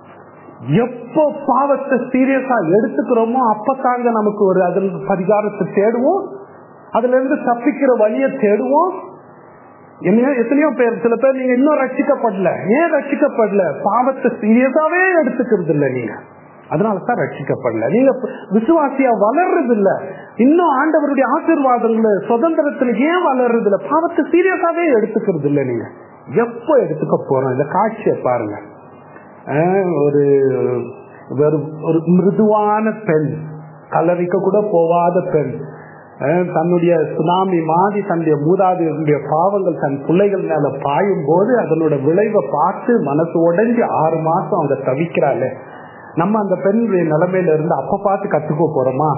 எப்போ பாவத்தை சீரியஸா எடுத்துக்கிறோமோ அப்பத்தாங்க நமக்கு ஒரு அதில் பரிகாரத்தை தேடுவோம் அதுல இருந்து தப்பிக்கிற வழியை தேடுவோம் என்ன எத்தனையோ பேர் சில பேர் நீங்க இன்னும் ரட்சிக்கப்படல ஏன் ரட்சிக்கப்படல பாவத்தை சீரியஸாவே எடுத்துக்கிறது இல்லை நீங்க அதனாலதான் ரட்சிக்கப்படல நீங்க விசுவாசியா வளர்றது இல்ல இன்னும் ஆண்டவருடைய ஆசீர்வாதங்கள சுதந்திரத்துல ஏன் வளர்றது இல்ல பாவத்தை சீரியஸாவே எடுத்துக்கிறது இல்ல நீங்க எப்போ எடுத்துக்க போறோம் இந்த காட்சியை பாருங்க ஒரு ஒரு மிருதுவான பெண் கலரிக்க கூட போவாத பெண் தன்னுடைய சுனாமி மாதிரி தன்னுடைய மூதாதையருடைய பாவங்கள் தன் பிள்ளைகள் மேல பாயும் போது அதனோட விளைவை பார்த்து மனசு உடைஞ்சு ஆறு மாசம் அவங்க தவிக்கிறாள் நம்ம அந்த பெண்ணுடைய நிலைமையில இருந்து அப்ப பார்த்து கத்துக்க போறோமா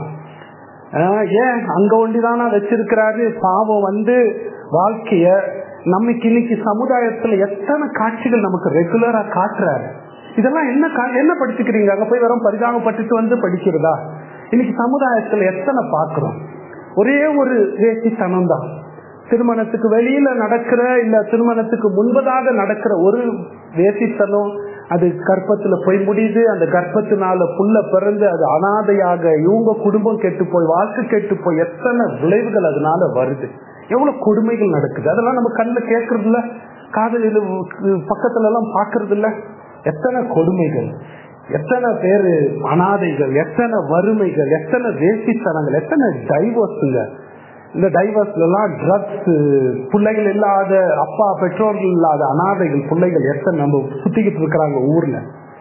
ஏன் அங்க ஒண்டிதானா வச்சிருக்கிறாரு பாவம் வந்து வாழ்க்கைய நமக்கு இன்னைக்கு சமுதாயத்துல எத்தனை காட்சிகள் நமக்கு ரெகுலரா காட்டுறாரு இதெல்லாம் என்ன என்ன படிச்சுக்கிறீங்க அங்க போய் வரோம் பரிதாபப்பட்டுட்டு வந்து படிக்கிறதா இன்னைக்கு சமுதாயத்துல எத்தனை பாக்குறோம் ஒரே ஒரு வேசித்தனம் தான் திருமணத்துக்கு வெளியில நடக்கிற இல்ல திருமணத்துக்கு முன்பதாக நடக்கிற ஒரு வேசித்தனம் அது கர்ப்பத்துல போய் முடியுது அந்த கர்ப்பத்தினால புள்ள பிறந்து அது அனாதையாக இவங்க குடும்பம் கெட்டு போய் வாழ்க்கை கெட்டு போய் எத்தனை விளைவுகள் அதனால வருது எவ்வளவு கொடுமைகள் நடக்குது அதெல்லாம் நம்ம கண்ணில் கேட்கறது இல்ல காதலில் பக்கத்துல எல்லாம் பாக்குறது இல்ல எத்தனை கொடுமைகள் எத்தனை பேரு அனாதைகள் எத்தனை வறுமைகள் எத்தனை வேசித்தனங்கள் எத்தனை டைவர்ஸுங்க இந்த டைவர்ஸ்ல எல்லாம் ட்ரக்ஸ் பிள்ளைகள் இல்லாத அப்பா பெற்றோர்கள் இல்லாத அனாதைகள் பிள்ளைகள் எத்தனை நம்ம சுத்திக்கிட்டு இருக்கிறாங்க ஊர்ல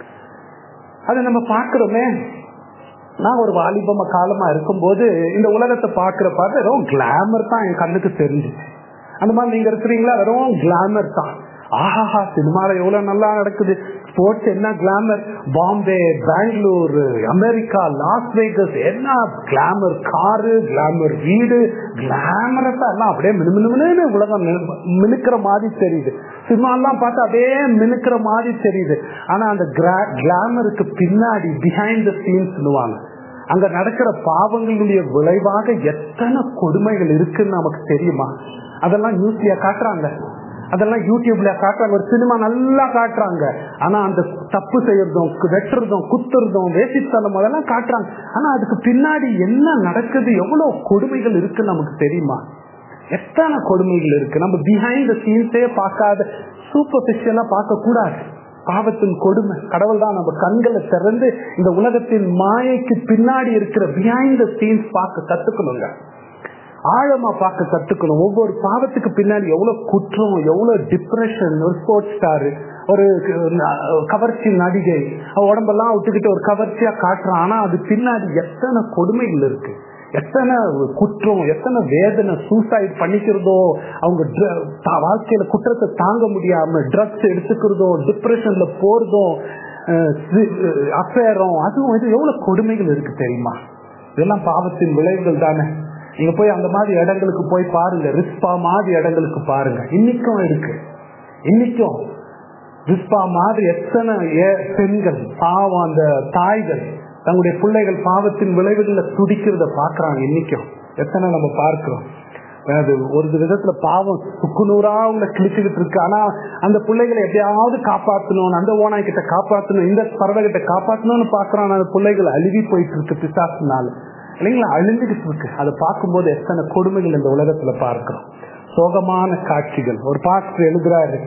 அதை நம்ம பாக்குறோமே நான் ஒரு வாலிபம காலமா இருக்கும்போது இந்த உலகத்தை பாக்குற பார்த்து வெறும் கிளாமர் தான் என் கண்ணுக்கு தெரிஞ்சுச்சு அந்த மாதிரி நீங்க இருக்கிறீங்களா வெறும் கிளாமர் தான் ஆஹாஹா சினிமால எவ்வளவு நல்லா நடக்குது ஸ்போர்ட்ஸ் என்ன glamour Bombay Bangalore America Las Vegas என்ன கிளாமர் காரு கிளாமர் வீடு கிளாமரஸா எல்லாம் அப்படியே மினுமினுன்னு உலகம் மினுக்கிற மாதிரி தெரியுது சினிமாலாம் பார்த்தா அப்படியே மினுக்கிற மாதிரி தெரியுது ஆனா அந்த கிளாமருக்கு பின்னாடி பிஹைண்ட் த சீன்ஸ் அங்க நடக்கிற பாவங்களுடைய விளைவாக எத்தனை கொடுமைகள் இருக்குன்னு நமக்கு தெரியுமா அதெல்லாம் நியூஸ்ல காட்டுறாங்க அதெல்லாம் யூடியூப்ல காட்டுறாங்க ஒரு சினிமா நல்லா காட்டுறாங்க ஆனா அந்த தப்பு செய்யறதும் வெட்டுறதும் குத்துறதும் வேசித்தனம் அதெல்லாம் காட்டுறாங்க ஆனா அதுக்கு பின்னாடி என்ன நடக்குது எவ்வளவு கொடுமைகள் இருக்குன்னு நமக்கு தெரியுமா எத்தனை கொடுமைகள் இருக்கு நம்ம பிஹைண்ட் த சீன்ஸே பார்க்காத சூப்பர்ஃபிஷியலா பார்க்க கூடாது பாவத்தின் கொடுமை கடவுள் தான் நம்ம கண்களை திறந்து இந்த உலகத்தின் மாயைக்கு பின்னாடி இருக்கிற பிஹைண்ட் த சீன்ஸ் பார்க்க கத்துக்கணுங்க ஆழமா பார்க்க கத்துக்கணும் ஒவ்வொரு பாவத்துக்கு பின்னாடி எவ்வளவு குற்றம் எவ்வளவு டிப்ரெஷன் ஒரு ஸ்போர்ட்ஸ் ஸ்டார் ஒரு கவர்ச்சி நடிகை உடம்பெல்லாம் விட்டுக்கிட்டு ஒரு கவர்ச்சியா காட்டுறான் ஆனா அது பின்னாடி எத்தனை கொடுமைகள் இருக்கு எத்தனை குற்றம் எத்தனை வேதனை சூசைட் பண்ணிக்கிறதோ அவங்க வாழ்க்கையில குற்றத்தை தாங்க முடியாம ட்ரக்ஸ் எடுத்துக்கிறதோ டிப்ரெஷன்ல போறதோ அஃபேரும் அதுவும் இது எவ்வளவு கொடுமைகள் இருக்கு தெரியுமா இதெல்லாம் பாவத்தின் விளைவுகள் தானே நீங்க போய் அந்த மாதிரி இடங்களுக்கு போய் பாருங்க ரிஸ்பா மாதிரி இடங்களுக்கு பாருங்க இன்னைக்கும் இருக்கு இன்னைக்கும் ரிஸ்பா மாதிரி எத்தனை பெண்கள் பாவம் அந்த தாய்கள் தங்களுடைய பிள்ளைகள் பாவத்தின் விளைவுகளை துடிக்கிறத பாக்குறாங்க இன்னைக்கும் எத்தனை நம்ம பார்க்கிறோம் அது ஒரு விதத்துல பாவம் சுக்குநூறா அவங்களை கிழிச்சுக்கிட்டு இருக்கு ஆனா அந்த பிள்ளைகளை எப்படியாவது காப்பாத்தணும் அந்த ஓனாய் கிட்ட காப்பாத்தணும் இந்த பறவை கிட்ட காப்பாத்தணும்னு பாக்குறான் அந்த பிள்ளைகள் அழுவி போயிட்டு இருக்கு பிசாசுனால இல்லைங்களா அழிஞ்சுக்கிட்டு இருக்கு அதை பார்க்கும்போது எத்தனை கொடுமைகள் இந்த உலகத்துல பார்க்கிறோம் சோகமான காட்சிகள் ஒரு பாஸ்டர் எழுதுறாரு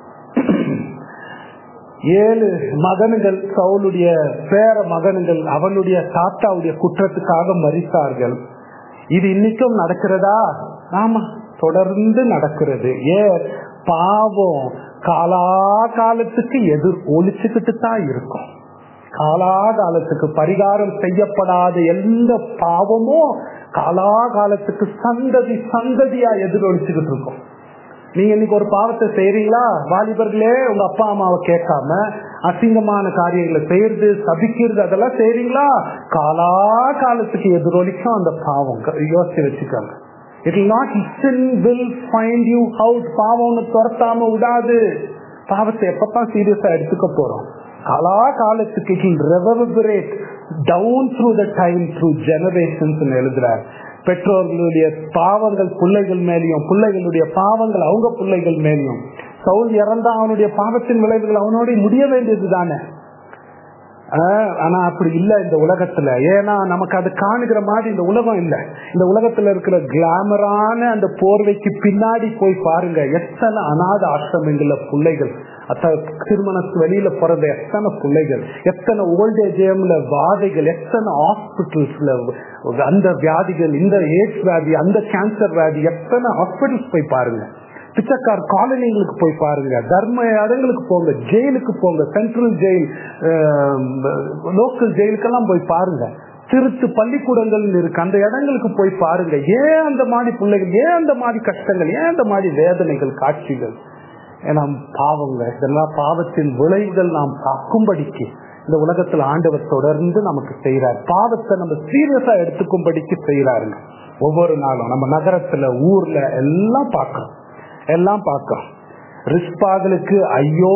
ஏழு மகன்கள் சவுளுடைய பேர மகன்கள் அவனுடைய தாத்தாவுடைய குற்றத்துக்காக மறித்தார்கள் இது இன்னைக்கும் நடக்கிறதா ஆமா தொடர்ந்து நடக்கிறது ஏன் பாவம் காலா காலத்துக்கு எதிர் ஒழிச்சுக்கிட்டு தான் இருக்கும் காலாகாலத்துக்கு பரிகாரம் செய்யப்படாத எந்த பாவமும் காலாகாலத்துக்கு சந்ததி சந்ததியா எதிரொலிச்சுக்கிட்டு இருக்கும் நீங்க இன்னைக்கு ஒரு பாவத்தை செய்யறீங்களா வாலிபர்களே உங்க அப்பா அம்மாவை கேட்காம அசிங்கமான காரியங்களை செய்யறது சபிக்கிறது அதெல்லாம் செய்யறீங்களா காலா காலத்துக்கு எதிரொலிக்கும் அந்த பாவம் யோசிச்சு வச்சுக்காங்க it not sin will find you out பாவம்னு துரத்தாம விடாது பாவத்தை எப்பதான் சீரியஸா எடுத்துக்க போறோம் காலா காலத்துக்கு reverberate down through the time through generations எழுதுறார் பெற்றோர்களுடைய பாவங்கள் பிள்ளைகள் மேலேயும் பிள்ளைகளுடைய பாவங்கள் அவங்க பிள்ளைகள் மேலேயும் சவுல் இறந்தா அவனுடைய பாவத்தின் விளைவுகள் அவனோட முடிய வேண்டியது தானே ஆனா அப்படி இல்ல இந்த உலகத்துல ஏன்னா நமக்கு அது காணுகிற மாதிரி இந்த உலகம் இல்ல இந்த உலகத்துல இருக்கிற கிளாமரான அந்த போர்வைக்கு பின்னாடி போய் பாருங்க எத்தனை அநாத ஆசிரமங்கள பிள்ளைகள் திருமணத்து வெளியில பிறந்த எத்தனை பிள்ளைகள் எத்தனை ஓல்டேஜ் ஏம்ல வாதைகள் எத்தனை ஹாஸ்பிட்டல்ஸ்ல அந்த வியாதிகள் இந்த ஏட்ஸ் வியாதி அந்த கேன்சர் வியாதி எத்தனை ஹாஸ்பிட்டல்ஸ் போய் பாருங்க பிச்சைக்கார் காலனிகளுக்கு போய் பாருங்க தர்ம இடங்களுக்கு போங்க ஜெயிலுக்கு போங்க சென்ட்ரல் ஜெயில் லோக்கல் ஜெயிலுக்கெல்லாம் போய் பாருங்க திருத்து பள்ளிக்கூடங்கள் இருக்கு அந்த இடங்களுக்கு போய் பாருங்க ஏன் அந்த மாதிரி பிள்ளைகள் ஏன் அந்த மாதிரி கஷ்டங்கள் ஏன் அந்த மாதிரி வேதனைகள் காட்சிகள் ஏன்னா பாவங்க இதெல்லாம் பாவத்தின் விளைவுகள் நாம் காக்கும்படிக்கு இந்த உலகத்துல ஆண்டவர் தொடர்ந்து நமக்கு செய்யறார் பாவத்தை நம்ம சீரியஸா எடுத்துக்கும்படிக்கு செய்யறாருங்க ஒவ்வொரு நாளும் நம்ம நகரத்துல ஊர்ல எல்லாம் பார்க்கறோம் எல்லாம் பார்க்கறோம் ரிஸ்பாகளுக்கு ஐயோ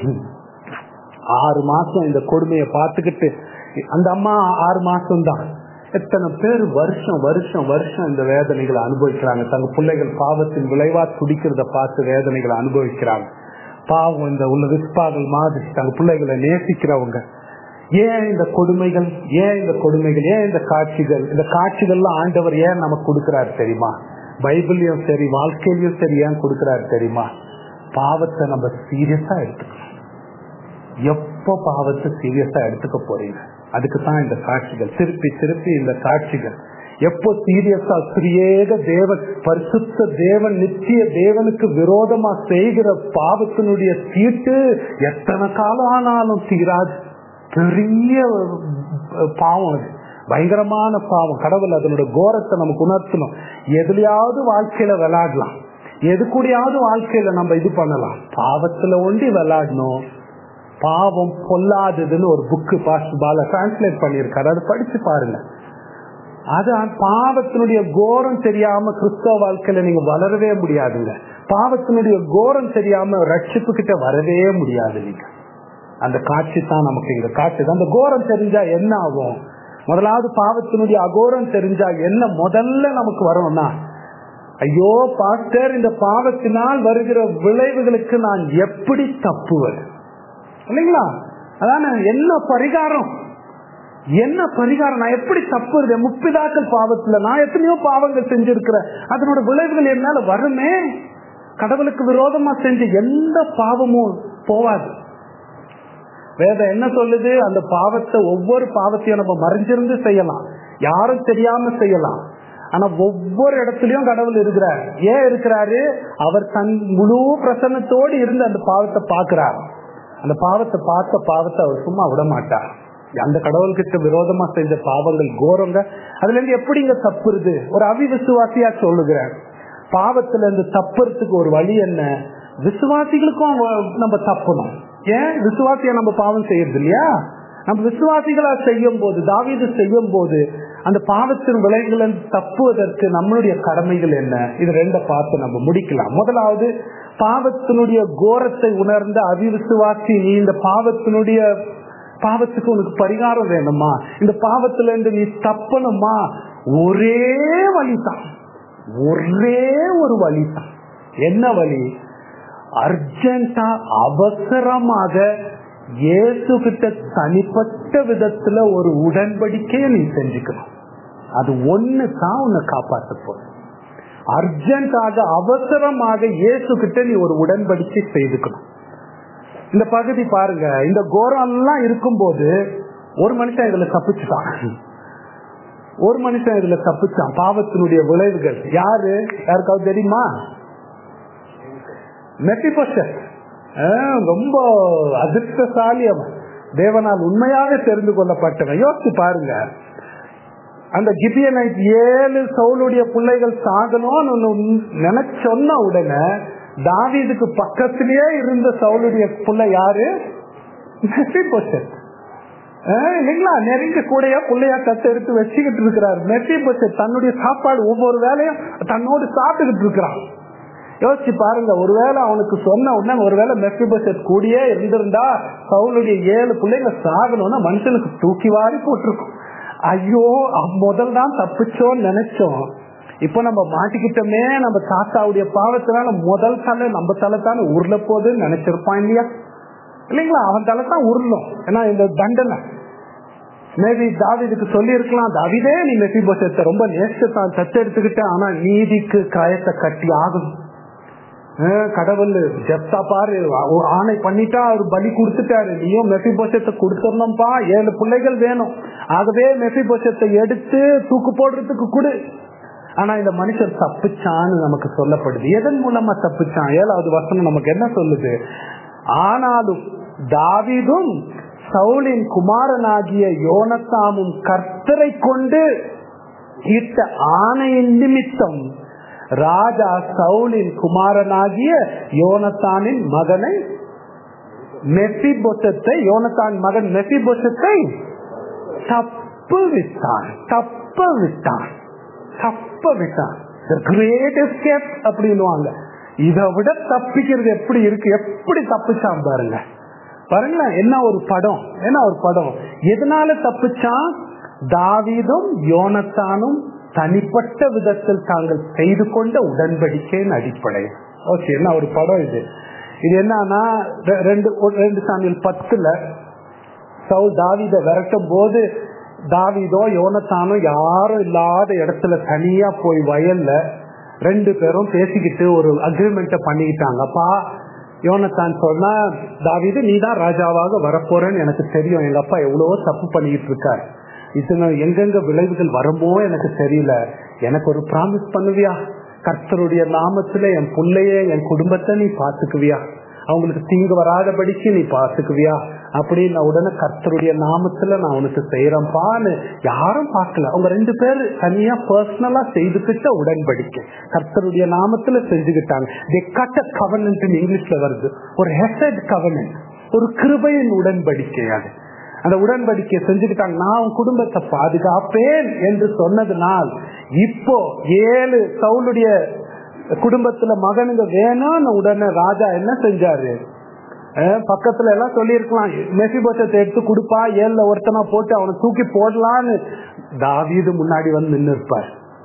ஆறு மாசம் இந்த கொடுமையை பார்த்துக்கிட்டு அந்த அம்மா ஆறு மாசம் தான் எத்தனை பேர் வருஷம் வருஷம் வருஷம் இந்த வேதனைகளை அனுபவிக்கிறாங்க தங்க பிள்ளைகள் பாவத்தின் விளைவா துடிக்கிறத பார்த்து வேதனைகளை அனுபவிக்கிறாங்க பாவம் இந்த உள்ள விஸ்பாகள் மாதிரி தங்க பிள்ளைகளை நேசிக்கிறவங்க ஏன் இந்த கொடுமைகள் ஏன் இந்த கொடுமைகள் ஏன் இந்த காட்சிகள் இந்த காட்சிகள்லாம் ஆண்டவர் ஏன் நமக்கு கொடுக்கிறாரு தெரியுமா பைபிள்லயும் சரி வாழ்க்கையிலயும் சரி ஏன் கொடுக்கிறாரு தெரியுமா பாவத்தை நம்ம சீரியஸா எடுத்துக்கணும் எப்போ பாவத்தை சீரியஸா எடுத்துக்க போறீங்க அதுக்கு தான் இந்த காட்சிகள் திருப்பி திருப்பி இந்த காட்சிகள் எப்போ சீரியஸா திரியேக தேவன் பரிசுத்த தேவன் நித்திய தேவனுக்கு விரோதமா செய்கிற பாவத்தினுடைய தீட்டு எத்தனை காலம் ஆனாலும் தீராது பெரிய பாவம் அது பயங்கரமான பாவம் கடவுள் அதனுடைய கோரத்தை நமக்கு உணர்த்தணும் எதுலயாவது வாழ்க்கையில விளையாடலாம் எது கூடயாவது வாழ்க்கையில நம்ம இது பண்ணலாம் பாவத்துல ஒண்டி விளையாடணும் பாவம் பொல்லாததுன்னு ஒரு புக்கு பாஸ்ட் பால டிரான்ஸ்லேட் பண்ணியிருக்காரு அதை படிச்சு பாருங்க அது பாவத்தினுடைய கோரம் தெரியாம கிறிஸ்தவ வாழ்க்கையில நீங்க வளரவே முடியாதுங்க பாவத்தினுடைய கோரம் தெரியாம ரட்சிப்பு கிட்ட வரவே முடியாது நீங்க அந்த காட்சி தான் நமக்கு இங்க காட்சி அந்த கோரம் தெரிஞ்சா என்ன ஆகும் முதலாவது பாவத்தினுடைய அகோரம் தெரிஞ்சா என்ன முதல்ல நமக்கு வரும்னா ஐயோ பாஸ்டர் இந்த பாவத்தினால் வருகிற விளைவுகளுக்கு நான் எப்படி தப்புவது இல்லைங்களா அதான என்ன பரிகாரம் என்ன பரிகாரம் நான் எப்படி தப்புறது முப்பிதாக்கள் பாவத்துல நான் எத்தனையோ பாவங்கள் செஞ்சிருக்கிறேன் அதனோட விளைவுகள் என்னால வருமே கடவுளுக்கு விரோதமா செஞ்ச எந்த பாவமும் போவாது வேதம் என்ன சொல்லுது அந்த பாவத்தை ஒவ்வொரு பாவத்தையும் நம்ம மறைஞ்சிருந்து செய்யலாம் யாரும் தெரியாம செய்யலாம் ஆனா ஒவ்வொரு இடத்துலயும் கடவுள் இருக்கிறார் ஏன் இருக்கிறாரு அவர் தன் முழு பிரசன்னத்தோடு இருந்து அந்த பாவத்தை பாக்குறார் அந்த பாவத்தை பார்த்த பாவத்தை அவர் சும்மா விட மாட்டார் அந்த கடவுள்கிட்ட விரோதமா செஞ்ச பாவங்கள் கோரங்க அதுல இருந்து எப்படிங்க தப்புறது ஒரு அவிவிசுவாசியா சொல்லுகிறார் பாவத்துல இருந்து தப்புறதுக்கு ஒரு வழி என்ன விசுவாசிகளுக்கும் நம்ம தப்பணும் ஏன் விசுவாசியா நம்ம பாவம் செய்யறது இல்லையா நம்ம விசுவாசிகளா செய்யும் போது தாவீது செய்யும் போது அந்த பாவத்தின் விளைவுகளை தப்புவதற்கு நம்மளுடைய கடமைகள் என்ன இது ரெண்ட பார்த்து நம்ம முடிக்கலாம் முதலாவது பாவத்தினுடைய கோரத்தை உணர்ந்த அவிவிசுவாசி நீ இந்த பாவத்தினுடைய பாவத்துக்கு உனக்கு பரிகாரம் வேணுமா இந்த பாவத்துல இருந்து நீ தப்பணுமா ஒரே வழிதான் ஒரே ஒரு வழி தான் என்ன வழி அர்ஜென்டா அவசரமாக இயேசு கிட்ட தனிப்பட்ட விதத்துல ஒரு உடன்படிக்கையை நீ செஞ்சுக்கணும் அது ஒண்ணு தான் உன்னை காப்பாற்ற போகுது அர்ஜென்டாக அவசரமாக இயேசு கிட்ட நீ ஒரு உடன்படிக்கை செய்துக்கணும் இந்த பகுதி பாருங்க இந்த கோரம் எல்லாம் இருக்கும்போது ஒரு மனுஷன் இதுல தப்பிச்சுட்டான் ஒரு மனுஷன் இதுல தப்பிச்சான் பாவத்தினுடைய விளைவுகள் யாரு யாருக்காவது தெரியுமா மெட்டிபோஷன் ரொம்ப அதிர்ஷ்டசாலி அவன் தேவனால் உண்மையாக தெரிந்து கொள்ளப்பட்டவன் யோசிச்சு பாருங்க அந்த கிபியனைட் ஏழு சவுளுடைய பிள்ளைகள் சாகணும்னு நினைச்சு சொன்ன உடனே தாவீதுக்கு பக்கத்திலேயே இருந்த சவுளுடைய பிள்ளை யாரு மெட்டிபோஷன் இல்லைங்களா நெருங்க கூடையா பிள்ளையா கத்து எடுத்து வச்சுக்கிட்டு இருக்கிறார் மெட்டிபோஷன் தன்னுடைய சாப்பாடு ஒவ்வொரு வேலையும் தன்னோடு சாப்பிட்டுக்கிட்டு இருக்கிறான் யோசிச்சு பாருங்க ஒருவேளை அவனுக்கு சொன்ன உடனே ஒருவேளை மெஸ்பிபசெட் கூடியே இருந்திருந்தா சவுளுடைய ஏழு பிள்ளைங்க சாகணும்னா மனுஷனுக்கு தூக்கி வாரி போட்டிருக்கும் ஐயோ முதல் தான் தப்பிச்சோன்னு நினைச்சோம் இப்ப நம்ம மாட்டிக்கிட்டோமே நம்ம தாத்தாவுடைய பாவத்தினால முதல் தலை நம்ம தலை தானே உருள போகுதுன்னு நினைச்சிருப்பான் இல்லையா இல்லைங்களா அவன் தலை தான் உருளும் ஏன்னா இந்த தண்டனை மேபி தாவிதுக்கு சொல்லி இருக்கலாம் தாவிதே நீ மெசிபோசத்தை ரொம்ப நேசத்தான் தத்தெடுத்துக்கிட்ட ஆனா நீதிக்கு காயத்தை கட்டி ஆகணும் கடவுள் ஜப்தா பாரு ஆணை பண்ணிட்டா அவர் பலி கொடுத்துட்டாரு நீயும் மெஃபி போஷத்தை கொடுத்துடணும்ப்பா ஏழு பிள்ளைகள் வேணும் ஆகவே மெஃபி போஷத்தை எடுத்து தூக்கு போடுறதுக்கு கொடு ஆனா இந்த மனுஷர் தப்பிச்சான்னு நமக்கு சொல்லப்படுது எதன் மூலமா தப்பிச்சான் ஏழாவது வசனம் நமக்கு என்ன சொல்லுது ஆனாலும் தாவிதும் சவுலின் குமாரனாகிய யோனத்தாமும் கர்த்தரை கொண்டு இட்ட ஆணையின் நிமித்தம் ராஜா சவுலின் குமாரனாகிய யோனத்தானின் மகனை மெஃபிபொசத்தை யோனத்தான் மகன் மெஃபிபொசத்தை தப்பு விட்டான் தப்ப விட்டான் தப்ப விட்டான் கிரேட் எஸ்கேப் அப்படின்னுவாங்க இதை விட தப்பிக்கிறது எப்படி இருக்கு எப்படி தப்பிச்சான் பாருங்க பாருங்களேன் என்ன ஒரு படம் என்ன ஒரு படம் எதனால தப்பிச்சான் தாவீதும் யோனத்தானும் தனிப்பட்ட விதத்தில் தாங்கள் செய்து கொண்ட உடன்படிக்கையின் அடிப்படை ஓகே என்ன ஒரு படம் இது இது என்னன்னா ரெண்டு ரெண்டு சாமியில் பத்துல சவுல் தாவித விரட்டும் போது தாவிதோ யோனத்தானோ யாரும் இல்லாத இடத்துல தனியா போய் வயல்ல ரெண்டு பேரும் பேசிக்கிட்டு ஒரு அக்ரிமெண்ட்டை பண்ணிக்கிட்டாங்கப்பா யோனத்தான் சொன்னா தாவிது நீ தான் ராஜாவாக வரப்போறேன்னு எனக்கு தெரியும் எங்க அப்பா எவ்வளவோ தப்பு பண்ணிக்கிட்டு இருக்காரு இதுல எங்கெங்க விளைவுகள் வருமோ எனக்கு தெரியல எனக்கு ஒரு ப்ராமிஸ் பண்ணுவியா கர்த்தருடைய நாமத்துல என் பிள்ளைய என் குடும்பத்தை நீ பாத்துக்குவியா அவங்களுக்கு தீங்கு வராதபடிக்கு நீ பாத்துக்குவியா அப்படின்னு நான் உடனே கர்த்தருடைய நாமத்துல நான் உனக்கு செய்யறேன்பான்னு யாரும் பார்க்கல அவங்க ரெண்டு பேர் தனியா பர்சனலா செய்துக்கிட்ட உடன்படிக்கை கர்த்தருடைய நாமத்துல செஞ்சுக்கிட்டாங்க தி கட்ட கவர்னன்ட் இங்கிலீஷ்ல வருது ஒரு ஹெசட் கவர்னன்ட் ஒரு கிருபையின் உடன்படிக்கை அது அந்த உடன்படிக்கை செஞ்சுக்கிட்டாங்க நான் உன் குடும்பத்தை பாதுகாப்பேன் என்று சொன்னதுனால் இப்போ ஏழு சவுளுடைய குடும்பத்துல மகனுங்க வேணும்னு உடனே ராஜா என்ன செஞ்சாரு பக்கத்துல எல்லாம் சொல்லி இருக்கலாம் மெசிபோசத்தை எடுத்து கொடுப்பா ஏழுல ஒருத்தனா போட்டு அவனை தூக்கி போடலான்னு தாவீது முன்னாடி வந்து நின்று இருப்பார்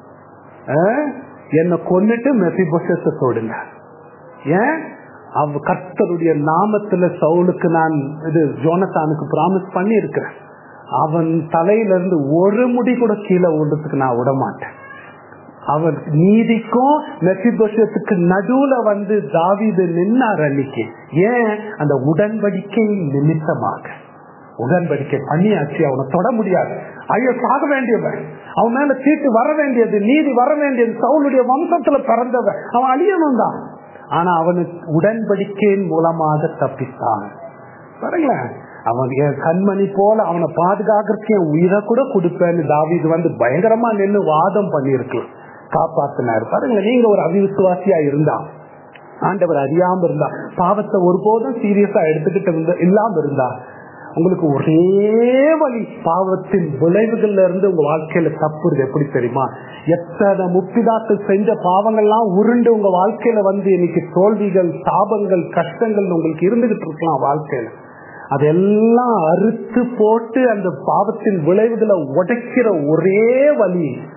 என்னை கொன்னுட்டு மெசிபோசத்தை தொடுங்க ஏன் அவ கர்த்தருடைய நாமத்துல சவுலுக்கு நான் இது ஜோனத்தானுக்கு ப்ராமிஸ் பண்ணி இருக்கிறேன் அவன் தலையில இருந்து ஒரு முடி கூட கீழே விடுறதுக்கு நான் விட மாட்டேன் அவன் நீதிக்கும் மெசிபோஷத்துக்கு நடுவுல வந்து தாவிது நின்னார் அன்னைக்கு ஏன் அந்த உடன்படிக்கை நிமித்தமாக உடன்படிக்கை பண்ணியாச்சு அவனை தொட முடியாது ஐயோ சாக வேண்டியவன் அவன் மேல தீட்டு வர வேண்டியது நீதி வர வேண்டியது சவுளுடைய வம்சத்துல பிறந்தவன் அவன் அழியணும் தான் ஆனா அவனுக்கு உடன்படிக்கையின் மூலமாக தப்பித்தான் பாருங்களேன் அவன் என் கண்மணி போல அவனை பாதுகாக்கிறதுக்கு என் உயிரை கூட கொடுப்பேன்னு தாவிது வந்து பயங்கரமா நின்று வாதம் பண்ணிருக்கலாம் காப்பாத்தினார் பாருங்க நீங்க ஒரு அவிவிசுவாசியா இருந்தா ஆண்டவர் அறியாம இருந்தா பாவத்தை ஒருபோதும் சீரியஸா எடுத்துக்கிட்டு இல்லாம இருந்தா உங்களுக்கு ஒரே வழி பாவத்தின் விளைவுகள்ல இருந்து உங்க வாழ்க்கையில தப்புறது எப்படி தெரியுமா எத்தனை முப்பிதாக்கள் செஞ்ச பாவங்கள்லாம் உருண்டு உங்க வாழ்க்கையில வந்து இன்னைக்கு தோல்விகள் சாபங்கள் கஷ்டங்கள் உங்களுக்கு இருந்துகிட்டு இருக்கலாம் வாழ்க்கையில அதெல்லாம் அறுத்து போட்டு அந்த பாவத்தின் விளைவுகளை உடைக்கிற ஒரே வழி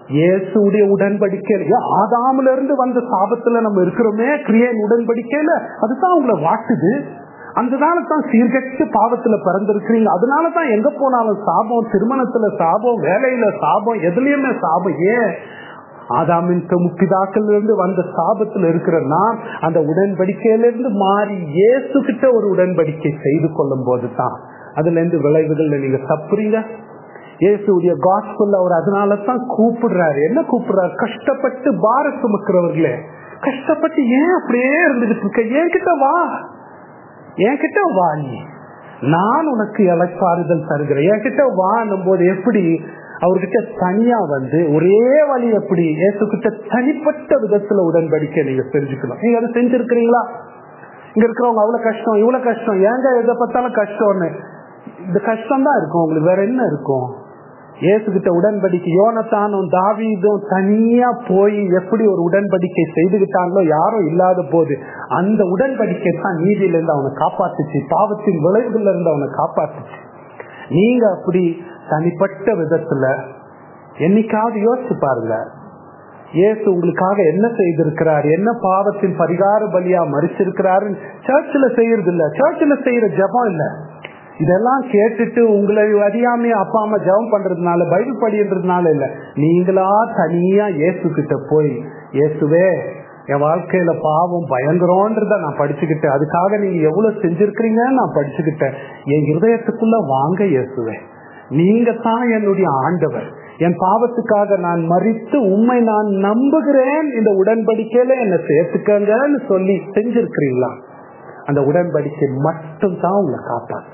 இயேசுடைய உடன்படிக்கையில ஆதாமுல இருந்து வந்த சாபத்துல நம்ம இருக்கிறோமே கிரியன் உடன்படிக்கையில அதுதான் உங்களை வாட்டுது அதனால தான் சீர்கட்டு பாவத்துல பிறந்திருக்கிறீங்க அதனால தான் எங்க போனாலும் சாபம் திருமணத்துல சாபம் வேலையில சாபம் எதுலயுமே சாபம் ஏன் ஆதாமின் முப்பிதாக்கள் இருந்து வந்த சாபத்துல இருக்கிற நாம் அந்த உடன்படிக்கையிலிருந்து மாறி இயேசு கிட்ட ஒரு உடன்படிக்கை செய்து கொள்ளும் போதுதான் அதுல இருந்து விளைவுகள்ல நீங்க தப்புறீங்க இயேசுடைய காஸ்புல் அவர் அதனால தான் கூப்பிடுறாரு என்ன கூப்பிடுறாரு கஷ்டப்பட்டு பார சுமக்கிறவர்களே கஷ்டப்பட்டு ஏன் அப்படியே இருந்துகிட்டு இருக்க என்கிட்ட வா என்கிட்ட வா நீ நான் உனக்கு இலப்பாறுதல் தருகிறேன் என்கிட்ட வான்னும் போது எப்படி அவர்கிட்ட தனியா வந்து ஒரே வழி எப்படி இயேசு கிட்ட தனிப்பட்ட விதத்துல உடன்படிக்கை நீங்க தெரிஞ்சுக்கணும் நீங்க அதை செஞ்சிருக்கிறீங்களா இங்க இருக்கிறவங்க அவ்வளவு கஷ்டம் இவ்வளவு கஷ்டம் ஏங்க எதை பார்த்தாலும் கஷ்டம்னு இந்த கஷ்டம் தான் இருக்கும் உங்களுக்கு வேற என்ன இருக்கும் இயேசுகிட்ட உடன்படிக்கை யோனத்தானும் தாவீதும் தனியா போய் எப்படி ஒரு உடன்படிக்கை செய்துகிட்டாங்களோ யாரும் இல்லாத போது அந்த உடன்படிக்கை தான் நீதியில இருந்து அவனை காப்பாத்துச்சு பாவத்தின் விளைவுகள்ல இருந்து அவனை காப்பாத்துச்சு நீங்க அப்படி தனிப்பட்ட விதத்துல என்னைக்காவது யோசிச்சு பாருங்க இயேசு உங்களுக்காக என்ன செய்திருக்கிறார் என்ன பாவத்தின் பரிகார பலியா மறிச்சிருக்கிறாரு சர்ச்சில் செய்யறது இல்ல சர்ச்சில் செய்யற ஜபம் இல்ல இதெல்லாம் கேட்டுட்டு உங்களை அறியாமே அப்பா அம்மா ஜெபம் பண்றதுனால பைபிள் படின்றதுனால இல்ல நீங்களா தனியா இயேசு கிட்ட போய் இயேசுவே என் வாழ்க்கையில பாவம் பயங்கரம்ன்றத நான் படிச்சுக்கிட்டேன் அதுக்காக நீங்க எவ்வளவு செஞ்சிருக்கிறீங்கன்னு நான் படிச்சுக்கிட்டேன் என் இருதயத்துக்குள்ள வாங்க இயேசுவே நீங்க தான் என்னுடைய ஆண்டவர் என் பாவத்துக்காக நான் மறித்து உண்மை நான் நம்புகிறேன் இந்த உடன்படிக்கையில என்னை சேர்த்துக்கங்கன்னு சொல்லி செஞ்சிருக்கிறீங்களா அந்த உடன்படிக்கை மட்டும் தான் உங்களை காப்பாற்றும்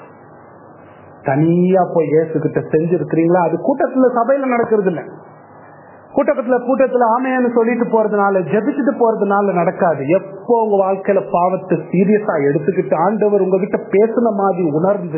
தனியா போய் இயேசுகிட்ட செஞ்சிருக்கிறீங்களா அது கூட்டத்துல சபையில நடக்கிறது இல்ல கூட்டத்துல கூட்டத்துல ஆமையான்னு சொல்லிட்டு போறதுனால ஜபிச்சுட்டு போறதுனால நடக்காது எப்போ உங்க வாழ்க்கையில பாவத்தை சீரியஸா எடுத்துக்கிட்டு ஆண்டவர் உங்ககிட்ட பேசுன மாதிரி உணர்ந்து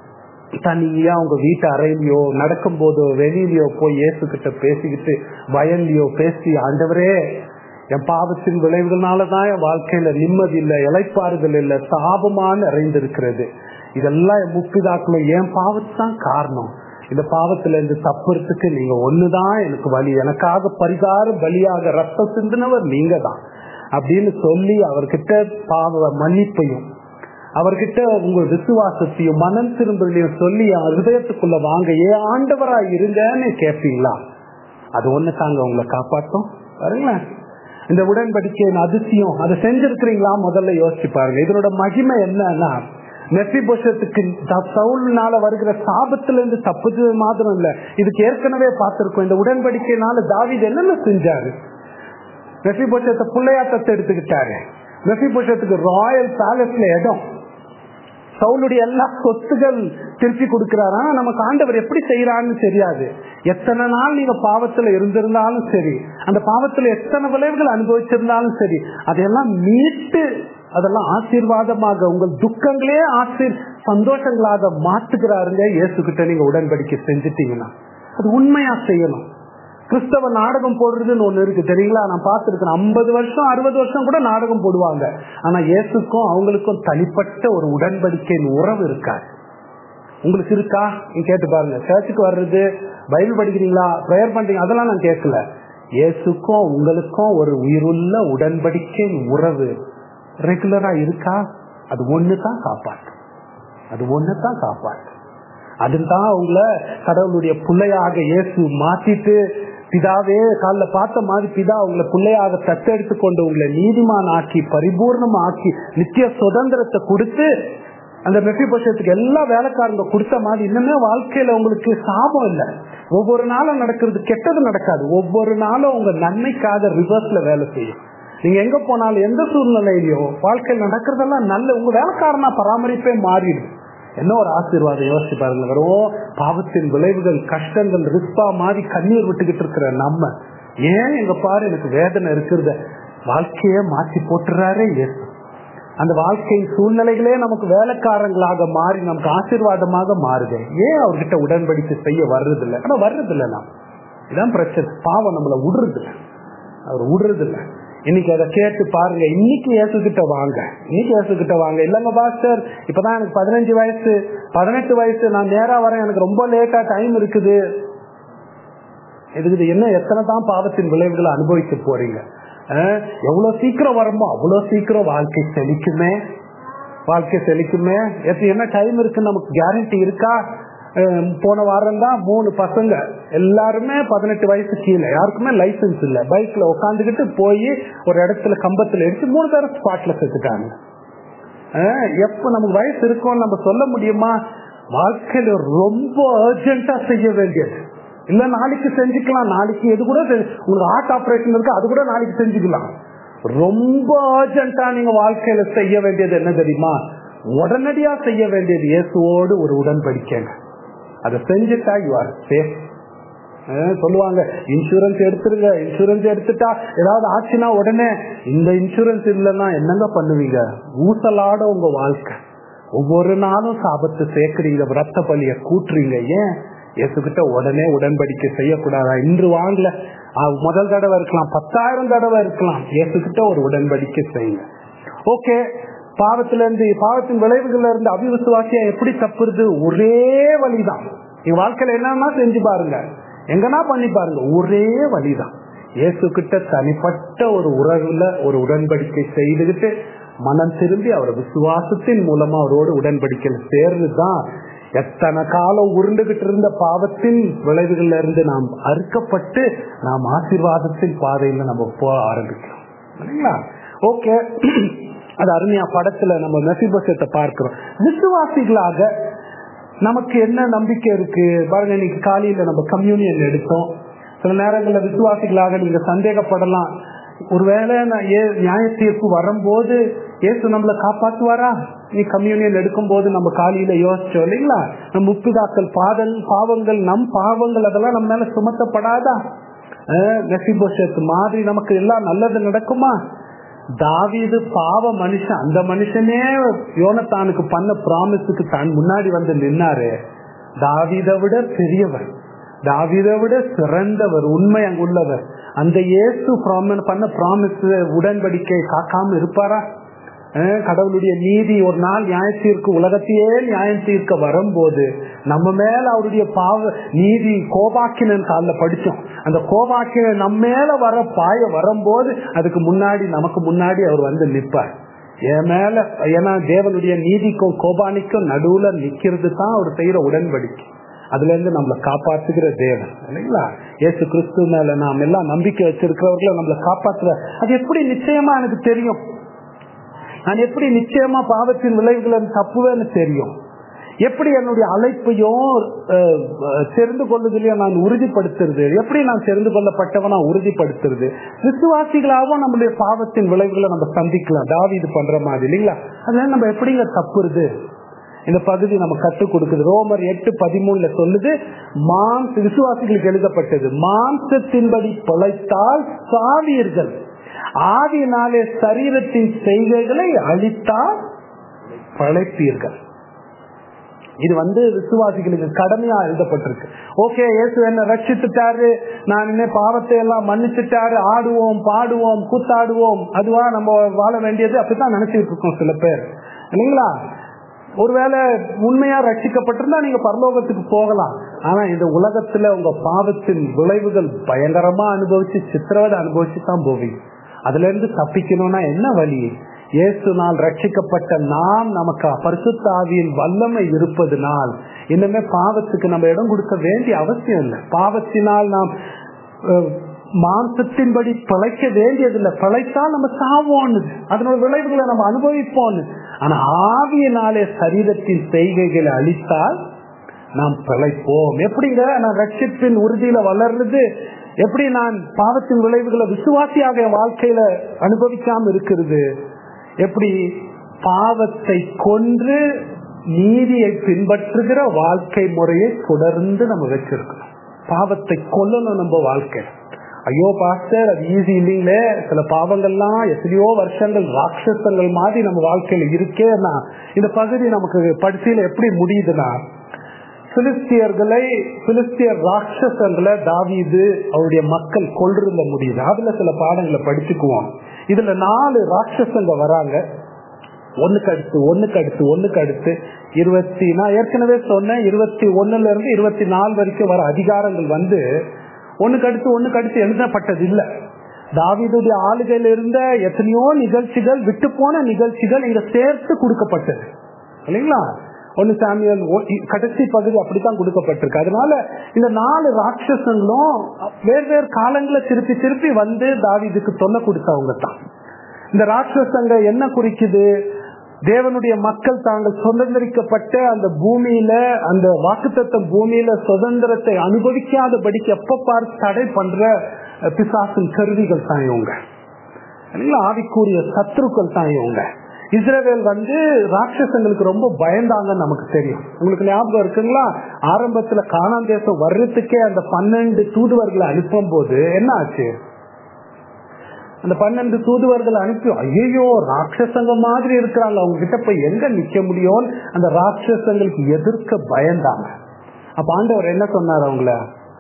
தனியா உங்க வீட்டு அறையிலயோ நடக்கும் போதோ வெளியிலயோ போய் இயேசு கிட்ட பேசிக்கிட்டு வயல்லையோ பேசி ஆண்டவரே என் பாவத்தின் விளைவுகள்னாலதான் என் வாழ்க்கையில நிம்மதி இல்லை இலைப்பாறுதல் இல்லை சாபமா நிறைந்திருக்கிறது இதெல்லாம் என் முப்பிதாக்களும் என் பாவத்து தான் காரணம் இந்த பாவத்துல இருந்து தப்புறதுக்கு நீங்க ஒண்ணுதான் எனக்கு வழி எனக்காக பரிகார பலியாக ரத்தம் சிந்தினவர் நீங்க தான் அப்படின்னு சொல்லி அவர்கிட்ட பாவ மன்னிப்பையும் அவர்கிட்ட உங்க விசுவாசத்தையும் மனம் திரும்பலையும் சொல்லி என் ஹிருதயத்துக்குள்ள வாங்க ஏன் ஆண்டவரா இருங்கன்னு கேட்பீங்களா அது ஒண்ணு தாங்க உங்களை காப்பாற்றும் பாருங்களேன் இந்த உடன்படிக்கையின் அதிசயம் அதை செஞ்சிருக்கிறீங்களா முதல்ல யோசிச்சு பாருங்க இதனோட மகிமை என்னன்னா மெஃபிபோஷத்துக்கு சவுல்னால வருகிற சாபத்துல இருந்து தப்புது மாத்திரம் இல்ல இதுக்கு ஏற்கனவே பார்த்திருக்கோம் இந்த உடன்படிக்கையினால தாவிது என்னென்ன செஞ்சாரு மெஃபிபோஷத்தை பிள்ளையா தத்து எடுத்துக்கிட்டாரு மெஃபிபோஷத்துக்கு ராயல் பேலஸ்ல இடம் சவுளுடைய எல்லா சொத்துகள் திருப்பி கொடுக்கிறாரா நமக்கு ஆண்டவர் எப்படி செய்யறான்னு தெரியாது எத்தனை நாள் நீங்க பாவத்துல இருந்திருந்தாலும் சரி அந்த பாவத்துல எத்தனை விளைவுகள் அனுபவிச்சிருந்தாலும் சரி அதையெல்லாம் மீட்டு அதெல்லாம் ஆசீர்வாதமாக உங்கள் துக்கங்களே ஆசீர் சந்தோஷங்களாக மாத்துக்கிறாருங்க இயேசு கிட்ட நீங்க உடன்படிக்கை செஞ்சுட்டீங்கன்னா அது உண்மையா செய்யணும் கிறிஸ்தவ நாடகம் போடுறதுன்னு ஒண்ணு இருக்கு தெரியுங்களா நான் பார்த்திருக்கேன் ஐம்பது வருஷம் அறுபது வருஷம் கூட நாடகம் போடுவாங்க ஆனா இயேசுக்கும் அவங்களுக்கும் தனிப்பட்ட ஒரு உடன்படிக்கையின் உறவு இருக்காது உங்களுக்கு இருக்கா நீங்க கேட்டு பாருங்க சர்ச்சுக்கு வர்றது பைபிள் படிக்கிறீங்களா ப்ரேயர் பண்றீங்க அதெல்லாம் நான் கேட்கல இயேசுக்கும் உங்களுக்கும் ஒரு உயிருள்ள உடன்படிக்கையின் உறவு ரெகுலரா இருக்கா அது ஒண்ணுதான் காப்பாற்று அது ஒண்ணுதான் காப்பாற்று அதுதான் உங்களை கடவுளுடைய பிள்ளையாக இயேசு மாத்திட்டு பிதாவே காலில பார்த்த மாதிரி பிதா உங்களை பிள்ளையாக தத்தெடுத்து கொண்டு உங்களை நீதிமான் ஆக்கி பரிபூர்ணம் ஆக்கி நித்திய சுதந்திரத்தை கொடுத்து அந்த மெஃபி பட்சத்துக்கு எல்லா வேலைக்காரங்க கொடுத்த மாதிரி இன்னுமே வாழ்க்கையில உங்களுக்கு சாபம் இல்லை ஒவ்வொரு நாளும் நடக்கிறது கெட்டது நடக்காது ஒவ்வொரு நாளும் உங்க நன்மைக்காக ரிவர்ஸ்ல வேலை செய்யும் நீங்க எங்க போனாலும் எந்த சூழ்நிலையிலயோ வாழ்க்கையில் நடக்கிறதெல்லாம் நல்ல உங்க வேலைக்காரனா பராமரிப்பே மாறிடும் என்ன ஒரு ஆசீர்வாதம் யோசிச்சு பாருங்க வெறும் பாவத்தின் விளைவுகள் கஷ்டங்கள் ரிஸ்பா மாதிரி கண்ணீர் விட்டுக்கிட்டு இருக்கிற நம்ம ஏன் எங்க பாரு எனக்கு வேதனை இருக்கிறத வாழ்க்கைய மாற்றி போட்டுறாரே இயேசு அந்த வாழ்க்கையின் சூழ்நிலைகளே நமக்கு வேலைக்காரங்களாக மாறி நமக்கு ஆசீர்வாதமாக மாறுது ஏன் அவர்கிட்ட உடன்படிக்கை செய்ய வர்றதில்லை ஆனா வர்றதில்லை நாம் இதான் பிரச்சனை பாவம் நம்மளை விடுறதில்லை அவர் விடுறதில்லை இன்னைக்கு அதை கேட்டு பாருங்க இன்னைக்கு இயேசுகிட்ட வாங்க இன்னைக்கு இயேசுகிட்ட வாங்க இல்லங்க பாஸ்டர் இப்பதான் எனக்கு பதினஞ்சு வயசு பதினெட்டு வயசு நான் நேரா வரேன் எனக்கு ரொம்ப லேட்டா டைம் இருக்குது இதுக்கு இது என்ன எத்தனை தான் பாவத்தின் விளைவுகளை அனுபவிக்க போறீங்க அஹ், எவ்வளவு சீக்கிரம் வருமோ அவ்வளவு சீக்கிரம் வாழ்க்கை செழிக்குமே வாழ்க்கை செழிக்குமே எத்த- என்ன டைம் இருக்கு நமக்கு கேரண்டி இருக்கா அஹ், போன வாரம் தான் மூணு பசங்க எல்லாருமே பதினெட்டு வயசு கீழே யாருக்குமே லைசன்ஸ் இல்ல பைக்ல உட்காந்துக்கிட்டு போய் ஒரு இடத்துல கம்பத்துல எடுத்து மூணு பேரும் ஸ்பாட்ல செத்துட்டாங்க அஹ், எப்ப நமக்கு வயசு இருக்கும் நம்ம சொல்ல முடியுமா வாழ்க்கையில ரொம்ப அர்ஜென்ட்டா செய்ய வேண்டியது இல்ல நாளைக்கு செஞ்சுக்கலாம் நாளைக்கு எது கூட செ- உங்களுக்கு ஹார்ட் ஆபரேஷன் இருக்கு அது கூட நாளைக்கு செஞ்சுக்கலாம் ரொம்ப அர்ஜென்ட்டா நீங்க வாழ்க்கையில செய்ய வேண்டியது என்ன தெரியுமா உடனடியா செய்ய வேண்டியது இயேசுவோடு ஒரு உடன்படிக்கைங்க அதை செஞ்சுட்டா யூ ஆர் சேஃப் சொல்லுவாங்க இன்சூரன்ஸ் எடுத்துருங்க இன்சூரன்ஸ் எடுத்துட்டா ஏதாவது ஆச்சுன்னா உடனே இந்த இன்சூரன்ஸ் இல்லைன்னா என்னங்க பண்ணுவீங்க ஊசலாட உங்க வாழ்க்கை ஒவ்வொரு நாளும் சாபத்து சேர்க்கறீங்க ரத்த பலிய கூட்டுறீங்க ஏன் இயேசுகிட்ட உடனே உடன்படிக்கை செய்யக்கூடாதா இன்று வாங்கல ஆஹ், முதல் தடவை இருக்கலாம் பத்தாயிரம் தடவை இருக்கலாம் இயேசுகிட்ட ஒரு உடன்படிக்கை செய்யுங்க ஓகே பாவத்துல இருந்து பாவத்தின் விளைவுகள்ல இருந்து அபிவிசுவாசியா எப்படி தப்புறது ஒரே வழிதான் நீங்க வாழ்க்கையில என்னன்னா செஞ்சு பாருங்க எங்கன்னா பண்ணி பாருங்க ஒரே வழிதான் இயேசு கிட்ட தனிப்பட்ட ஒரு உறவுல ஒரு உடன்படிக்கை செய்துகிட்டு மனம் திரும்பி அவர் விசுவாசத்தின் மூலமா அவரோடு உடன்படிக்கையில் சேர்ந்துதான் எத்தனை காலம் உருண்டுகிட்டு இருந்த பாவத்தின் விளைவுகள்ல இருந்து நாம் அறுக்கப்பட்டு நாம் ஆசீர்வாதத்தின் பாதையில நம்ம போக ஆரம்பிக்கிறோம் சரிங்களா ஓகே அது அருமையா படத்துல நம்ம மெசிபசத்தை பார்க்கிறோம் விசுவாசிகளாக நமக்கு என்ன நம்பிக்கை இருக்கு பாருங்க இன்னைக்கு காலையில நம்ம கம்யூனியன் எடுத்தோம் சில நேரங்கள்ல விசுவாசிகளாக நீங்க சந்தேகப்படலாம் ஒருவேளை நான் ஏ நியாய தீர்ப்பு வரும்போது இயேசு நம்மளை காப்பாத்துவாரா நீ கம்யூனியன் எடுக்கும் போது நம்ம காலையில யோசிச்சோம் இல்லைங்களா நம் முப்பிதாக்கள் பாதல் பாவங்கள் நம் பாவங்கள் அதெல்லாம் நம்ம மேல சுமத்தப்படாதா நெசிபோஷத்து மாதிரி நமக்கு எல்லாம் நல்லது நடக்குமா தாவீது பாவ மனுஷன் அந்த மனுஷனே யோனத்தானுக்கு பண்ண ப்ராமிஸுக்கு தான் முன்னாடி வந்து நின்னாரு தாவீதை விட பெரியவர் தாவீதை விட சிறந்தவர் உண்மை அங்குள்ளவர் அந்த இயேசு promise- பண்ண ப்ராமிஸ் உடன்படிக்கை காக்காம இருப்பாரா அஹ் கடவுளுடைய நீதி ஒரு நாள் நியாய தீர்க்கு உலகத்தையே நியாயம் தீர்க்க வரும்போது நம்ம மேல அவருடைய பாவ நீதி கோபாக்கினன் காலில் படிச்சோம் அந்த கோபாக்கினன் நம்ம மேல வர பாய வரும்போது அதுக்கு முன்னாடி நமக்கு முன்னாடி அவர் வந்து நிற்பார் என் மேல ஏன்னா தேவனுடைய நீதிக்கும் கோபானிக்கும் நடுவுல நிக்கிறது தான் அவர் செய்யற உடன்படிக்கை அதுல இருந்து நம்மளை காப்பாத்துகிற தேவன் இல்லைங்களா இயேசு கிறிஸ்து மேல நாம் எல்லாம் நம்பிக்கை வச்சிருக்கிறவர்களை நம்மளை காப்பாற்றுற அது எப்படி நிச்சயமா எனக்கு தெரியும் நான் எப்படி நிச்சயமா பாவத்தின் விளைவுகளை தப்புவேன்னு தெரியும் எப்படி என்னுடைய அழைப்பையும் அஹ், அஹ், தெரிந்து கொள்ளுதலையும் நான் உறுதிப்படுத்துறது எப்படி நான் தெரிந்து கொள்ளப்பட்டவனா உறுதிப்படுத்துறது விசுவாசிகளாகவும் நம்மளுடைய பாவத்தின் விளைவுகளை நம்ம சந்திக்கலாம் தாவீது பண்ற மாதிரி இல்லைங்களா அதனால நம்ம எப்படிங்க தப்புறது இந்த பகுதி நம்ம கற்றுக் கொடுக்குது ரோமர் எட்டு பதிமூணுல சொல்லுது மாம்ச விசுவாசிகளுக்கு எழுதப்பட்டது மாம்சத்தின்படி பிழைத்தால் சாவீர்கள் ஆவியினாலே சரீரத்தின் செய்கைகளை அழித்தால் பழைப்பீர்கள் இது வந்து விசுவாசிகளுக்கு கடமையா எழுதப்பட்டிருக்கு ஓகே இயேசு என்ன ரட்சித்துட்டாரு நான் என்ன பாவத்தை எல்லாம் மன்னிச்சுட்டாரு ஆடுவோம் பாடுவோம் கூத்தாடுவோம் அதுவா நம்ம வாழ வேண்டியது அப்படித்தான் நினைச்சிட்டு இருக்கோம் சில பேர் இல்லைங்களா ஒருவேளை உண்மையா ரட்சிக்கப்பட்டிருந்தா நீங்க பரலோகத்துக்கு போகலாம் ஆனா இந்த உலகத்துல உங்க பாவத்தின் விளைவுகள் பயங்கரமா அனுபவிச்சு சித்திரவதை அனுபவிச்சு தான் போவீங்க அதுல இருந்து தப்பிக்கணும்னா என்ன வழி இயேசுனால் ரட்சிக்கப்பட்ட நாம் நமக்கு பரிசுத்த ஆவியின் வல்லமை இருப்பதனால் இன்னுமே பாவத்துக்கு நம்ம இடம் கொடுக்க வேண்டிய அவசியம் இல்லை பாவத்தினால் நாம் அஹ், மாம்சத்தின்படி பிழைக்க வேண்டியதில்லை பிழைத்தால் நம்ம சாவோன்னு அதனோட விளைவுகளை நம்ம அனுபவிப்போம்னு ஆனா ஆவியினாலே சரீரத்தின் செய்கைகளை அழித்தால் நாம் பிழைப்போம் எப்படிங்க நான் ரட்சிப்பின் உறுதியில வளர்றது எப்படி நான் பாவத்தின் விளைவுகளை விசுவாசியாக என் வாழ்க்கையில அனுபவிக்காம இருக்கிறது எப்படி பாவத்தை கொன்று நீதியை பின்பற்றுகிற வாழ்க்கை முறையை தொடர்ந்து நம்ம வச்சிருக்கணும் பாவத்தை கொல்லணும் நம்ம வாழ்க்கை ஐயோ பாஸ்டர் அது ஈஸி இல்லைங்களே சில பாவங்கள்லாம் எத்தனையோ வருஷங்கள் ராட்சசங்கள் மாதிரி நம்ம வாழ்க்கையில இருக்கேன்னா இந்த பகுதி நமக்கு படிச்சையில எப்படி முடியுதுன்னா பிலிஸ்தியர்களை பிலிஸ்தியர் ராட்சசங்களை தாவீது அவருடைய மக்கள் கொன்றிருந்த முடியுது அதுல சில பாடங்களை படிச்சுக்குவோம் இதுல நாலு ராட்சசங்க வராங்க ஒண்ணுக்கு அடுத்து ஒண்ணுக்கு அடுத்து ஒண்ணுக்கு அடுத்து இருபத்தி நான் ஏற்கனவே சொன்னேன் இருபத்தி ஒண்ணுல இருந்து இருபத்தி நாலு வரைக்கும் வர அதிகாரங்கள் வந்து ஒண்ணுக்கு அடுத்து ஒண்ணுக்கு அடுத்து எழுதப்பட்டது இல்ல தாவீதுடைய ஆளுகையில் இருந்த எத்தனையோ நிகழ்ச்சிகள் விட்டு போன நிகழ்ச்சிகள் இங்க சேர்த்து கொடுக்கப்பட்டது இல்லைங்களா ஒன்னு சாமியல் கடைசி பகுதி அப்படித்தான் கொடுக்கப்பட்டிருக்கு அதனால இந்த நாலு ராட்சசங்களும் வேறு காலங்களை திருப்பி திருப்பி வந்து தாவீதுக்கு தொல்லை கொடுத்தவங்க தான் இந்த ராட்சசங்க என்ன குறிக்குது தேவனுடைய மக்கள் தாங்கள் சுதந்திரிக்கப்பட்ட அந்த பூமியில அந்த வாக்குத்தத்த பூமியில சுதந்திரத்தை அனுபவிக்காதபடிக்கு எப்ப பார்த்து தடை பண்ற பிசாசின் கருவிகள் தான் இவங்க ஆவிக்குரிய சத்துருக்கள் தான் இவங்க இஸ்ரேவேல் வந்து ராட்சசங்களுக்கு ரொம்ப பயந்தாங்கன்னு நமக்கு தெரியும் உங்களுக்கு ஞாபகம் இருக்குங்களா ஆரம்பத்துல காணாம் தேசம் வர்றதுக்கே அந்த பன்னெண்டு தூதுவர்களை அனுப்பும் போது என்ன ஆச்சு அந்த பன்னெண்டு தூதுவர்கள் அனுப்பி ஐயோ ராட்சசங்க மாதிரி இருக்கிறாங்க அவங்க கிட்ட போய் எங்க நிக்க முடியும் அந்த ராட்சசங்களுக்கு எதிர்க்க பயந்தாங்க அப்ப ஆண்டவர் என்ன சொன்னார் அவங்கள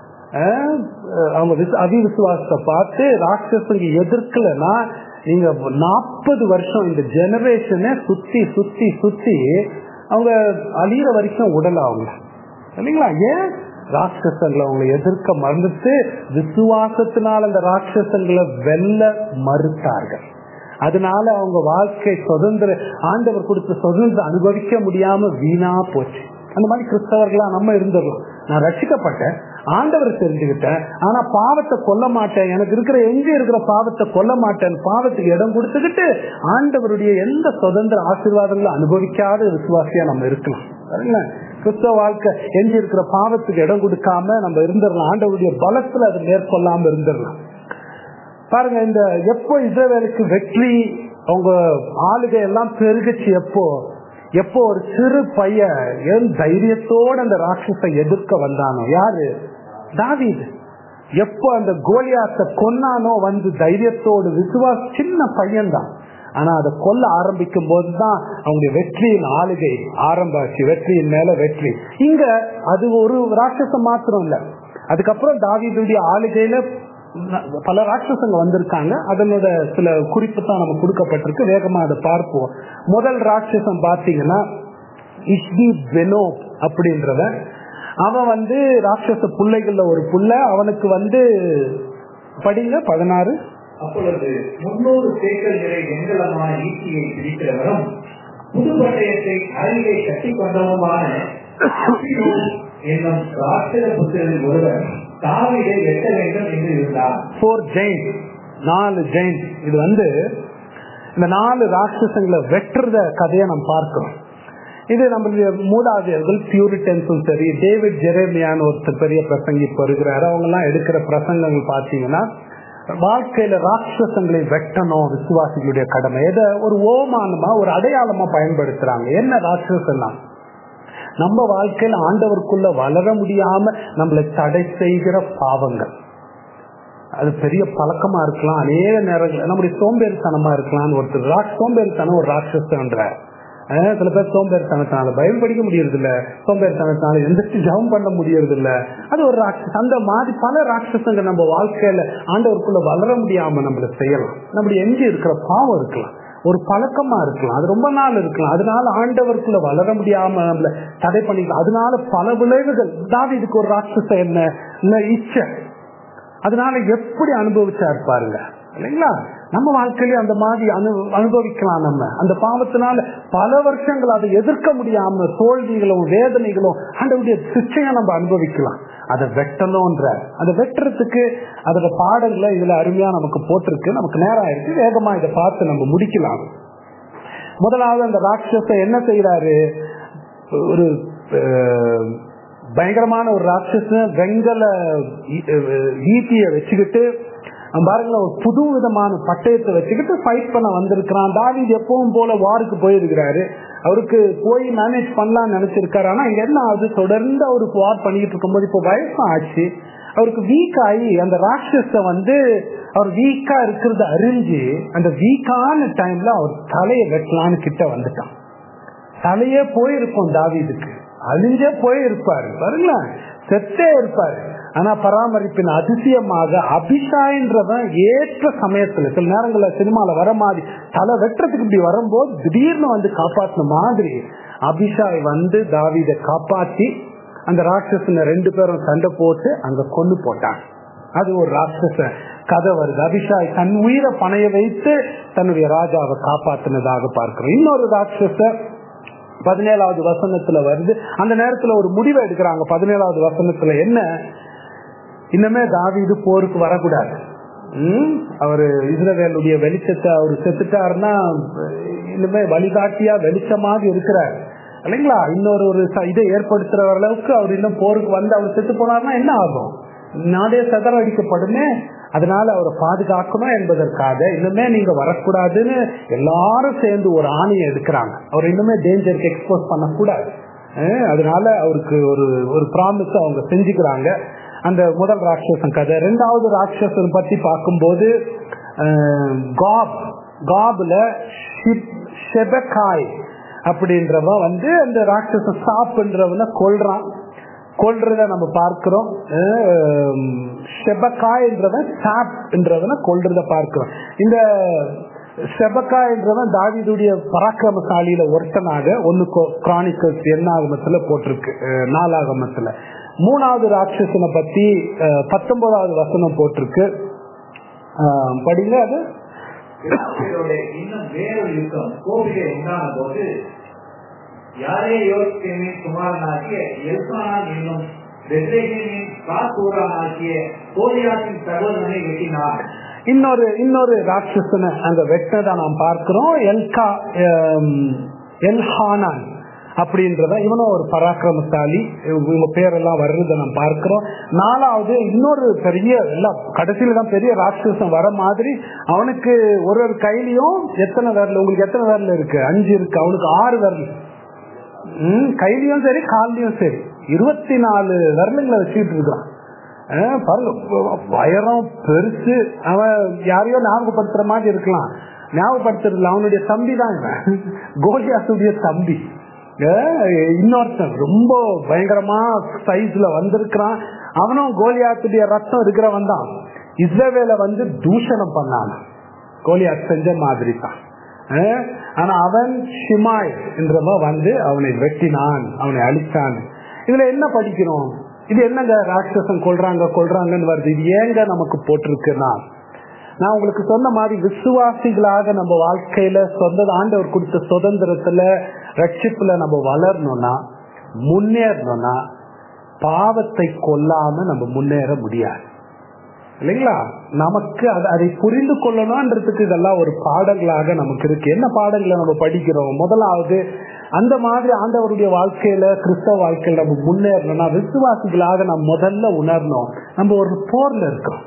அவங்க அவிவிசுவாசத்தை பார்த்து ராட்சசங்க எதிர்க்கலன்னா நீங்க நாற்பது வருஷம் இந்த ஜெனரேஷனை சுத்தி சுத்தி சுத்தி அவங்க அழியிற வரைக்கும் உடல அவங்க இல்லைங்களா ஏன் ராட்சசங்களை அவங்க எதிர்க்க மறந்துட்டு விசுவாசத்தினால் அந்த ராட்சசங்களை வெல்ல மறுத்தார்கள் அதனால அவங்க வாழ்க்கை சுதந்திர ஆண்டவர் கொடுத்த சுதந்திரம் அனுபவிக்க முடியாம வீணா போச்சு அந்த மாதிரி கிறிஸ்தவர்களா நம்ம இருந்துடலாம் நான் ரசிக்கப்பட்டேன் ஆண்டவர் தெரிஞ்சுக்கிட்டேன் ஆனா பாவத்தை கொல்ல மாட்டேன் எனக்கு இருக்கிற எங்க இருக்கிற பாவத்தை கொல்ல மாட்டேன் பாவத்துக்கு இடம் கொடுத்துக்கிட்டு ஆண்டவருடைய எந்த சுதந்திர ஆசீர்வாதங்களும் அனுபவிக்காத விசுவாசியா நம்ம இருக்கலாம் கிறிஸ்தவ வாழ்க்கை எஞ்சி இருக்கிற பாவத்துக்கு இடம் கொடுக்காம நம்ம இருந்துடலாம் ஆண்டவருடைய பலத்துல அதை மேற்கொள்ளாம இருந்துடலாம் பாருங்க இந்த எப்போ இஸ்ரேலுக்கு வெற்றி அவங்க ஆளுகை எல்லாம் பெருகுச்சு எப்போ எப்போ ஒரு சிறு பையன் என் தைரியத்தோட அந்த ராட்சஸை எதிர்க்க வந்தானோ யாரு தாவீது எப்போ அந்த கோலியாத்தை கொன்னானோ வந்து தைரியத்தோடு விசுவாச சின்ன பையன்தான் ஆனா அதை கொல்ல ஆரம்பிக்கும் போதுதான் அவங்களுடைய வெற்றியின் ஆளுகை ஆரம்பாச்சு வெற்றியின் மேல வெற்றி இங்க அது ஒரு ராட்சசம் மாத்திரம் இல்ல அதுக்கப்புறம் தாவீதுடைய ஆளுகையில பல ராட்சசங்க வந்திருக்காங்க அதனோட சில குறிப்பு தான் நம்ம கொடுக்கப்பட்டிருக்கு வேகமா அதை பார்ப்போம் முதல் ராட்சசம் பாத்தீங்கன்னா இஷ்டி பெனோ அப்படின்றவன் அவன் வந்து ராட்சச பிள்ளைகள்ல ஒரு புள்ள அவனுக்கு வந்து படிங்க பதினாறு அப்பொழுது முன்னூறு சேக்கல் நிறை வெண்கலமான ஈட்டியை பிடிக்கிறவரும் புது பட்டயத்தை அருகிலே கட்டி கொண்டவருமான என்னும் ராட்சத புத்திரரில் ஒருவர் தாவிடை வெட்ட வேண்டும் என்று இருந்தார் போர் ஜெயின் நாலு ஜெயின் இது வந்து இந்த நாலு ராட்சசங்களை வெட்டுறத கதையை நம்ம பார்க்கிறோம் இது நம்மளுடைய மூதாதையர்கள் பியூரிட்டன்ஸும் சரி டேவிட் ஜெரேமியான்னு ஒருத்தர் பெரிய பிரசங்கி இப்போ இருக்கிறாரு அவங்க எல்லாம் எடுக்கிற பிரசங்கங்கள் பார்த்தீங்கன்னா வாழ்க்கையில ராட்சசங்களை வெட்டணும் விசுவாசிகளுடைய கடமை எதை ஒரு ஓமானமா ஒரு அடையாளமா பயன்படுத்துறாங்க என்ன ராட்சசம்னா நம்ம வாழ்க்கையில ஆண்டவருக்குள்ள வளர முடியாம நம்மளை தடை செய்கிற பாவங்கள் அது பெரிய பழக்கமா இருக்கலாம் அநேக நேரங்கள் நம்முடைய சோம்பேறித்தனமா இருக்கலாம் ஒருத்தர் ராக் சோம்பேறித்தனம் ஒரு ராட்சசன்ற சில பேர் சோம்பேறித்தனத்தினால பயம் படிக்க முடியறது இல்ல சோம்பேறித்தனத்தினால எந்திரிச்சு ஜபம் பண்ண முடியறது இல்ல அது ஒரு ராட்சஸ் அந்த மாதிரி பல ராட்சசங்கள் நம்ம வாழ்க்கையில ஆண்டவருக்குள்ள வளர முடியாம நம்மள செய்யலாம் நம்முடைய எஞ்சி இருக்கிற பாவம் இருக்கலாம் ஒரு பழக்கமா இருக்கலாம் அது ரொம்ப நாள் இருக்கலாம் அதனால ஆண்டவருக்குள்ள வளர முடியாம நம்மள தடை பண்ணிக்கலாம் அதனால பல விளைவுகள் அதாவது இதுக்கு ஒரு ராட்சசம் என்ன இச்சை அதனால எப்படி அனுபவிச்சாரு பாருங்க இல்லைங்களா நம்ம வாழ்க்கையில அந்த மாதிரி அனு அனுபவிக்கலாம் நம்ம அந்த பாவத்தினால பல வருஷங்கள் அதை எதிர்க்க முடியாம தோல்விகளும் வேதனைகளும் ஆண்டவுடைய சிச்சையை நம்ம அனுபவிக்கலாம் அதை வெட்டணும்ன்ற அதை வெட்டுறதுக்கு அதோட பாடல்களை இதுல அருமையா நமக்கு போட்டிருக்கு நமக்கு நேரம் ஆயிருக்கு வேகமா இதை பார்த்து நம்ம முடிக்கலாம் முதலாவது அந்த ராட்சச என்ன செய்யறாரு ஒரு பயங்கரமான ஒரு ராட்சச வெங்கல ஈட்டிய வச்சுக்கிட்டு பாருங்களேன் ஒரு புது விதமான பட்டயத்தை வச்சுக்கிட்டு ஃபைட் பண்ண வந்திருக்கிறான் தாவிது எப்பவும் போல வாருக்கு போயிருக்கிறாரு அவருக்கு போய் மேனேஜ் பண்ணலாம்னு நினைச்சிருக்காரு ஆனா இங்க என்ன ஆகுது தொடர்ந்து அவருக்கு வார் பண்ணிட்டு இருக்கும்போது இப்போ வயசும் ஆச்சு அவருக்கு வீக் ஆகி அந்த ராட்சஸ வந்து அவர் வீக்கா இருக்கிறத அறிஞ்சு அந்த வீக்கான டைம்ல அவர் தலையை வெட்டலான்னு கிட்ட வந்துட்டான் தலையே போயிருக்கும் தாவிதுக்கு அழிஞ்சே போயிருப்பாரு பாருங்களேன் செத்தே இருப்பாரு ஆனா பராமரிப்பின் அதிசயமாக அபிஷாயின்றவன் ஏற்ற சமயத்துல சில நேரங்கள்ல சினிமால வர மாதிரி தலை வெட்டுறதுக்கு இப்படி வரும்போது திடீர்னு வந்து காப்பாத்தின மாதிரி அபிஷாய் வந்து தாவித காப்பாத்தி அந்த ராட்சசனை ரெண்டு பேரும் சண்டை போட்டு அங்க கொண்டு போட்டான் அது ஒரு ராட்சச கதை வருது அபிஷாய் தன் உயிரை பணைய வைத்து தன்னுடைய ராஜாவை காப்பாத்தினதாக பார்க்கிறோம் இன்னொரு ராட்சச பதினேழாவது வசனத்துல வருது அந்த நேரத்துல ஒரு முடிவை எடுக்கிறாங்க பதினேழாவது வசனத்துல என்ன இன்னமே தாவீது போருக்கு வரக்கூடாது ம், அவரு இஸ்ரவேலுடைய வெளிச்சத்தை அவர் செத்துட்டாருன்னா இனிமே வழிகாட்டியா வெளிச்சமாக இருக்கிறார் இல்லைங்களா இன்னொரு ஒரு ச- இதை ஏற்படுத்துற அளவுக்கு அவர் இன்னும் போருக்கு வந்து அவர் செத்து போனார்னா என்ன ஆகும் நாடே சதறடிக்கப்படுமே அதனால அவரை பாதுகாக்கணும் என்பதற்காக இன்னுமே நீங்க வரக்கூடாதுன்னு எல்லாரும் சேர்ந்து ஒரு ஆணையை எடுக்கிறாங்க அவர் இன்னுமே டேஞ்சருக்கு எக்ஸ்போஸ் பண்ணக்கூடாது அஹ் அதனால அவருக்கு ஒரு ஒரு ப்ராமிஸ் அவங்க செஞ்சுக்கிறாங்க அந்த முதல் ராட்சசன் கதை ரெண்டாவது ராட்சசன் பத்தி பார்க்கும்போது அஹ், காப் காப்ல ஷிப்- ஷெபக்காய் அப்படின்றவன் வந்து அந்த ராட்சச சாப்புன்றவனை கொல்றான் கொல்றத நம்ம பார்க்கிறோம் அஹ், ஷெபக்காய் என்றவன் சாப் என்றவனை கொல்றத பார்க்கிறோம் இந்த செபக்கா என்றவன் தாவீதுடைய பராக்கிரமசாலியில ஒருத்தனாக ஒன்னு கிரானிக்கல்ஸ் எண்ணாகமத்துல போட்டிருக்கு அஹ், நாலாகமத்துல மூணாவது ராட்சசனை பத்தி அஹ், பத்தொன்பதாவது வசனம் போட்டிருக்கு அஹ், படிங்க அது இஸ்ரவேலோட இன்னும் வேறொரு யுத்தம் கோபிலே உண்டான போது யாரே யோசிக்கேமின் குமாரனாகிய எல்கானான் என்னும் பெத்லெகேமின் காத்தூரானாகிய கோலியாத்தின் சகோதரனை வெட்டினார் இன்னொரு இன்னொரு ராட்சசனை அங்க வெட்டதை நாம் பார்க்கிறோம் எல்கா அஹ், எல்ஹானான் அப்படின்றத இவனும் ஒரு பராக்கிரமசாலி இவங்க பேரெல்லாம் வர்றதை நாம் பார்க்கிறோம் நாலாவது இன்னொரு பெரிய எல்லாம் கடைசியில தான் பெரிய ராட்சசம் வர மாதிரி அவனுக்கு ஒரு ஒரு கையிலையும் எத்தனை விரல் உங்களுக்கு எத்தனை விரல் இருக்கு அஞ்சு இருக்கு அவனுக்கு ஆறு விரல் ம், கையிலயும் சரி கால்லயும் சரி இருபத்தி நாலு விரலுங்களை வச்சுக்கிட்டு இருக்கான் அஹ் பாருங்க வயரம் பெருசு அவன் யாரையோ ஞாபகப்படுத்துற மாதிரி இருக்கலாம் ஞாபகப்படுத்துறதுல அவனுடைய தம்பி தான் இவன் கோலியாத்துடைய தம்பி அஹ் இன்னொருத்தன் ரொம்ப பயங்கரமா சைஸ்ல வந்திருக்கிறான் அவனும் கோலியாத்துடைய ரத்தம் இருக்கிறவன் தான் இஸ்ரவேல வந்து தூஷணம் பண்ணான் கோலியாத் செஞ்ச மாதிரி தான் அஹ் ஆனா அவன் ஷிமாய் என்றவன் வந்து அவனை வெட்டினான் அவனை அழித்தான் இதுல என்ன படிக்கிறோம் இது என்னங்க ராட்சசன் கொள்றாங்க கொள்றாங்கன்னு வருது இது ஏங்க நமக்கு போட்டிருக்குன்னா நான் உங்களுக்கு சொன்ன மாதிரி விசுவாசிகளாக நம்ம வாழ்க்கையில சொந்த ஆண்டவர் கொடுத்த சுதந்திரத்துல ரட்சிப்புல நம்ம வளரணும்னா முன்னேறணும்னா பாவத்தை கொல்லாம நம்ம முன்னேற முடியாது இல்லைங்களா நமக்கு அது- அதை புரிந்து கொள்ளணும்ன்றதுக்கு இதெல்லாம் ஒரு பாடங்களாக நமக்கு இருக்கு என்ன பாடங்களை நம்ம படிக்கிறோம் முதலாவது அந்த மாதிரி ஆண்டவருடைய வாழ்க்கையில கிறிஸ்தவ வாழ்க்கையில நம்ம முன்னேறணும்னா விசுவாசிகளாக நம்ம முதல்ல உணரணும் நம்ம ஒரு போர்ல இருக்கோம்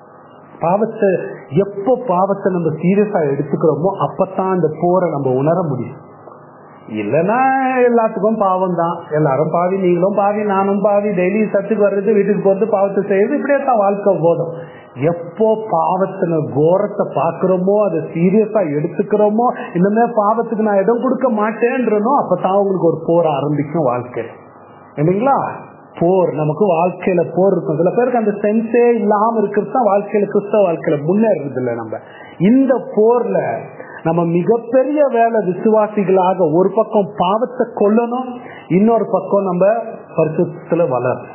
பாவத்தை எப்போ பாவத்தை நம்ம சீரியஸா எடுத்துக்கிறோமோ அப்பதான் அந்த போரை நம்ம உணர முடியும் இல்லைன்னா எல்லாத்துக்கும் பாவம் தான் எல்லாரும் பாவி நீங்களும் பாவி நானும் பாவி டெய்லி சத்துக்கு வர்றது வீட்டுக்கு போறது பாவத்தை செய்யறது இப்படியே தான் வாழ்க்கை போதும் எப்போ பாவத்தின கோரத்தை பாக்குறோமோ அதை சீரியஸா எடுத்துக்கிறோமோ இன்னுமே பாவத்துக்கு நான் இடம் கொடுக்க மாட்டேன்றனோ அப்பதான் உங்களுக்கு ஒரு போர் ஆரம்பிக்கும் வாழ்க்கை இல்லைங்களா போர் நமக்கு வாழ்க்கையில போர் இருக்கும் சில பேருக்கு அந்த சென்ஸே இல்லாம இருக்கிறது தான் வாழ்க்கையில கிறிஸ்தவ வாழ்க்கையில முன்னேறது இல்லை நம்ம இந்த போர்ல நம்ம மிகப்பெரிய வேலை விசுவாசிகளாக ஒரு பக்கம் பாவத்தை கொல்லணும் இன்னொரு பக்கம் நம்ம பரிசுத்துல வளரணும்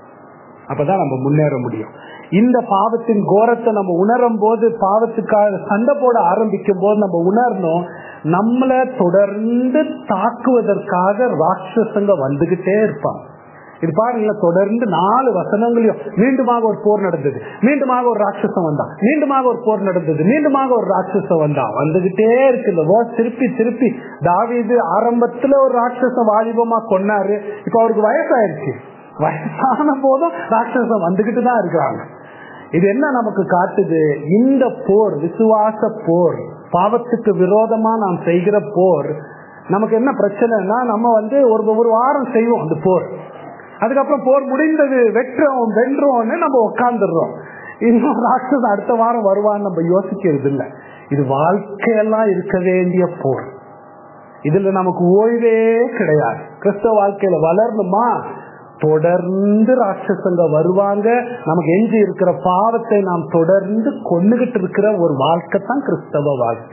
அப்பதான் நம்ம முன்னேற முடியும் இந்த பாவத்தின் கோரத்தை நம்ம உணரும் போது பாவத்துக்காக சண்டை போட ஆரம்பிக்கும் போது நம்ம உணரணும் நம்மள தொடர்ந்து தாக்குவதற்காக ராட்சசங்க வந்துகிட்டே இருப்பாங்க இது பாருங்கள தொடர்ந்து நாலு வசனங்களையும் மீண்டுமாக ஒரு போர் நடந்தது மீண்டுமாக ஒரு ராட்சசம் வந்தான் மீண்டுமாக ஒரு போர் நடந்தது மீண்டுமாக ஒரு ராட்சசம் வந்தான் வந்துகிட்டே இருக்கு இந்த வேர்ட் திருப்பி திருப்பி தாவீது ஆரம்பத்துல ஒரு ராட்சசம் வாலிபமா கொன்னாரு இப்ப அவருக்கு வயசாயிருச்சு வயசான போதும் ராட்சசம் வந்துகிட்டு தான் இருக்கிறாங்க இது என்ன நமக்கு காட்டுது இந்த போர் விசுவாச போர் பாவத்துக்கு விரோதமா நாம் செய்கிற போர் நமக்கு என்ன பிரச்சனைனா நம்ம வந்து ஒரு ஒரு வாரம் செய்வோம் அந்த போர் அதுக்கப்புறம் போர் முடிந்தது வெற்றோம் வென்றோம்னு நம்ம உட்காந்துடுறோம் இன்னும் ராட்சசன் அடுத்த வாரம் வருவான்னு நம்ம யோசிக்கிறது இல்லை இது வாழ்க்கையெல்லாம் இருக்க வேண்டிய போர் இதுல நமக்கு ஓய்வே கிடையாது கிறிஸ்தவ வாழ்க்கையில வளரணுமா தொடர்ந்து ராட்சசங்க வருவாங்க நமக்கு எஞ்சி இருக்கிற பாவத்தை நாம் தொடர்ந்து கொண்டுகிட்டு இருக்கிற ஒரு வாழ்க்கை தான் கிறிஸ்தவ வாழ்க்கை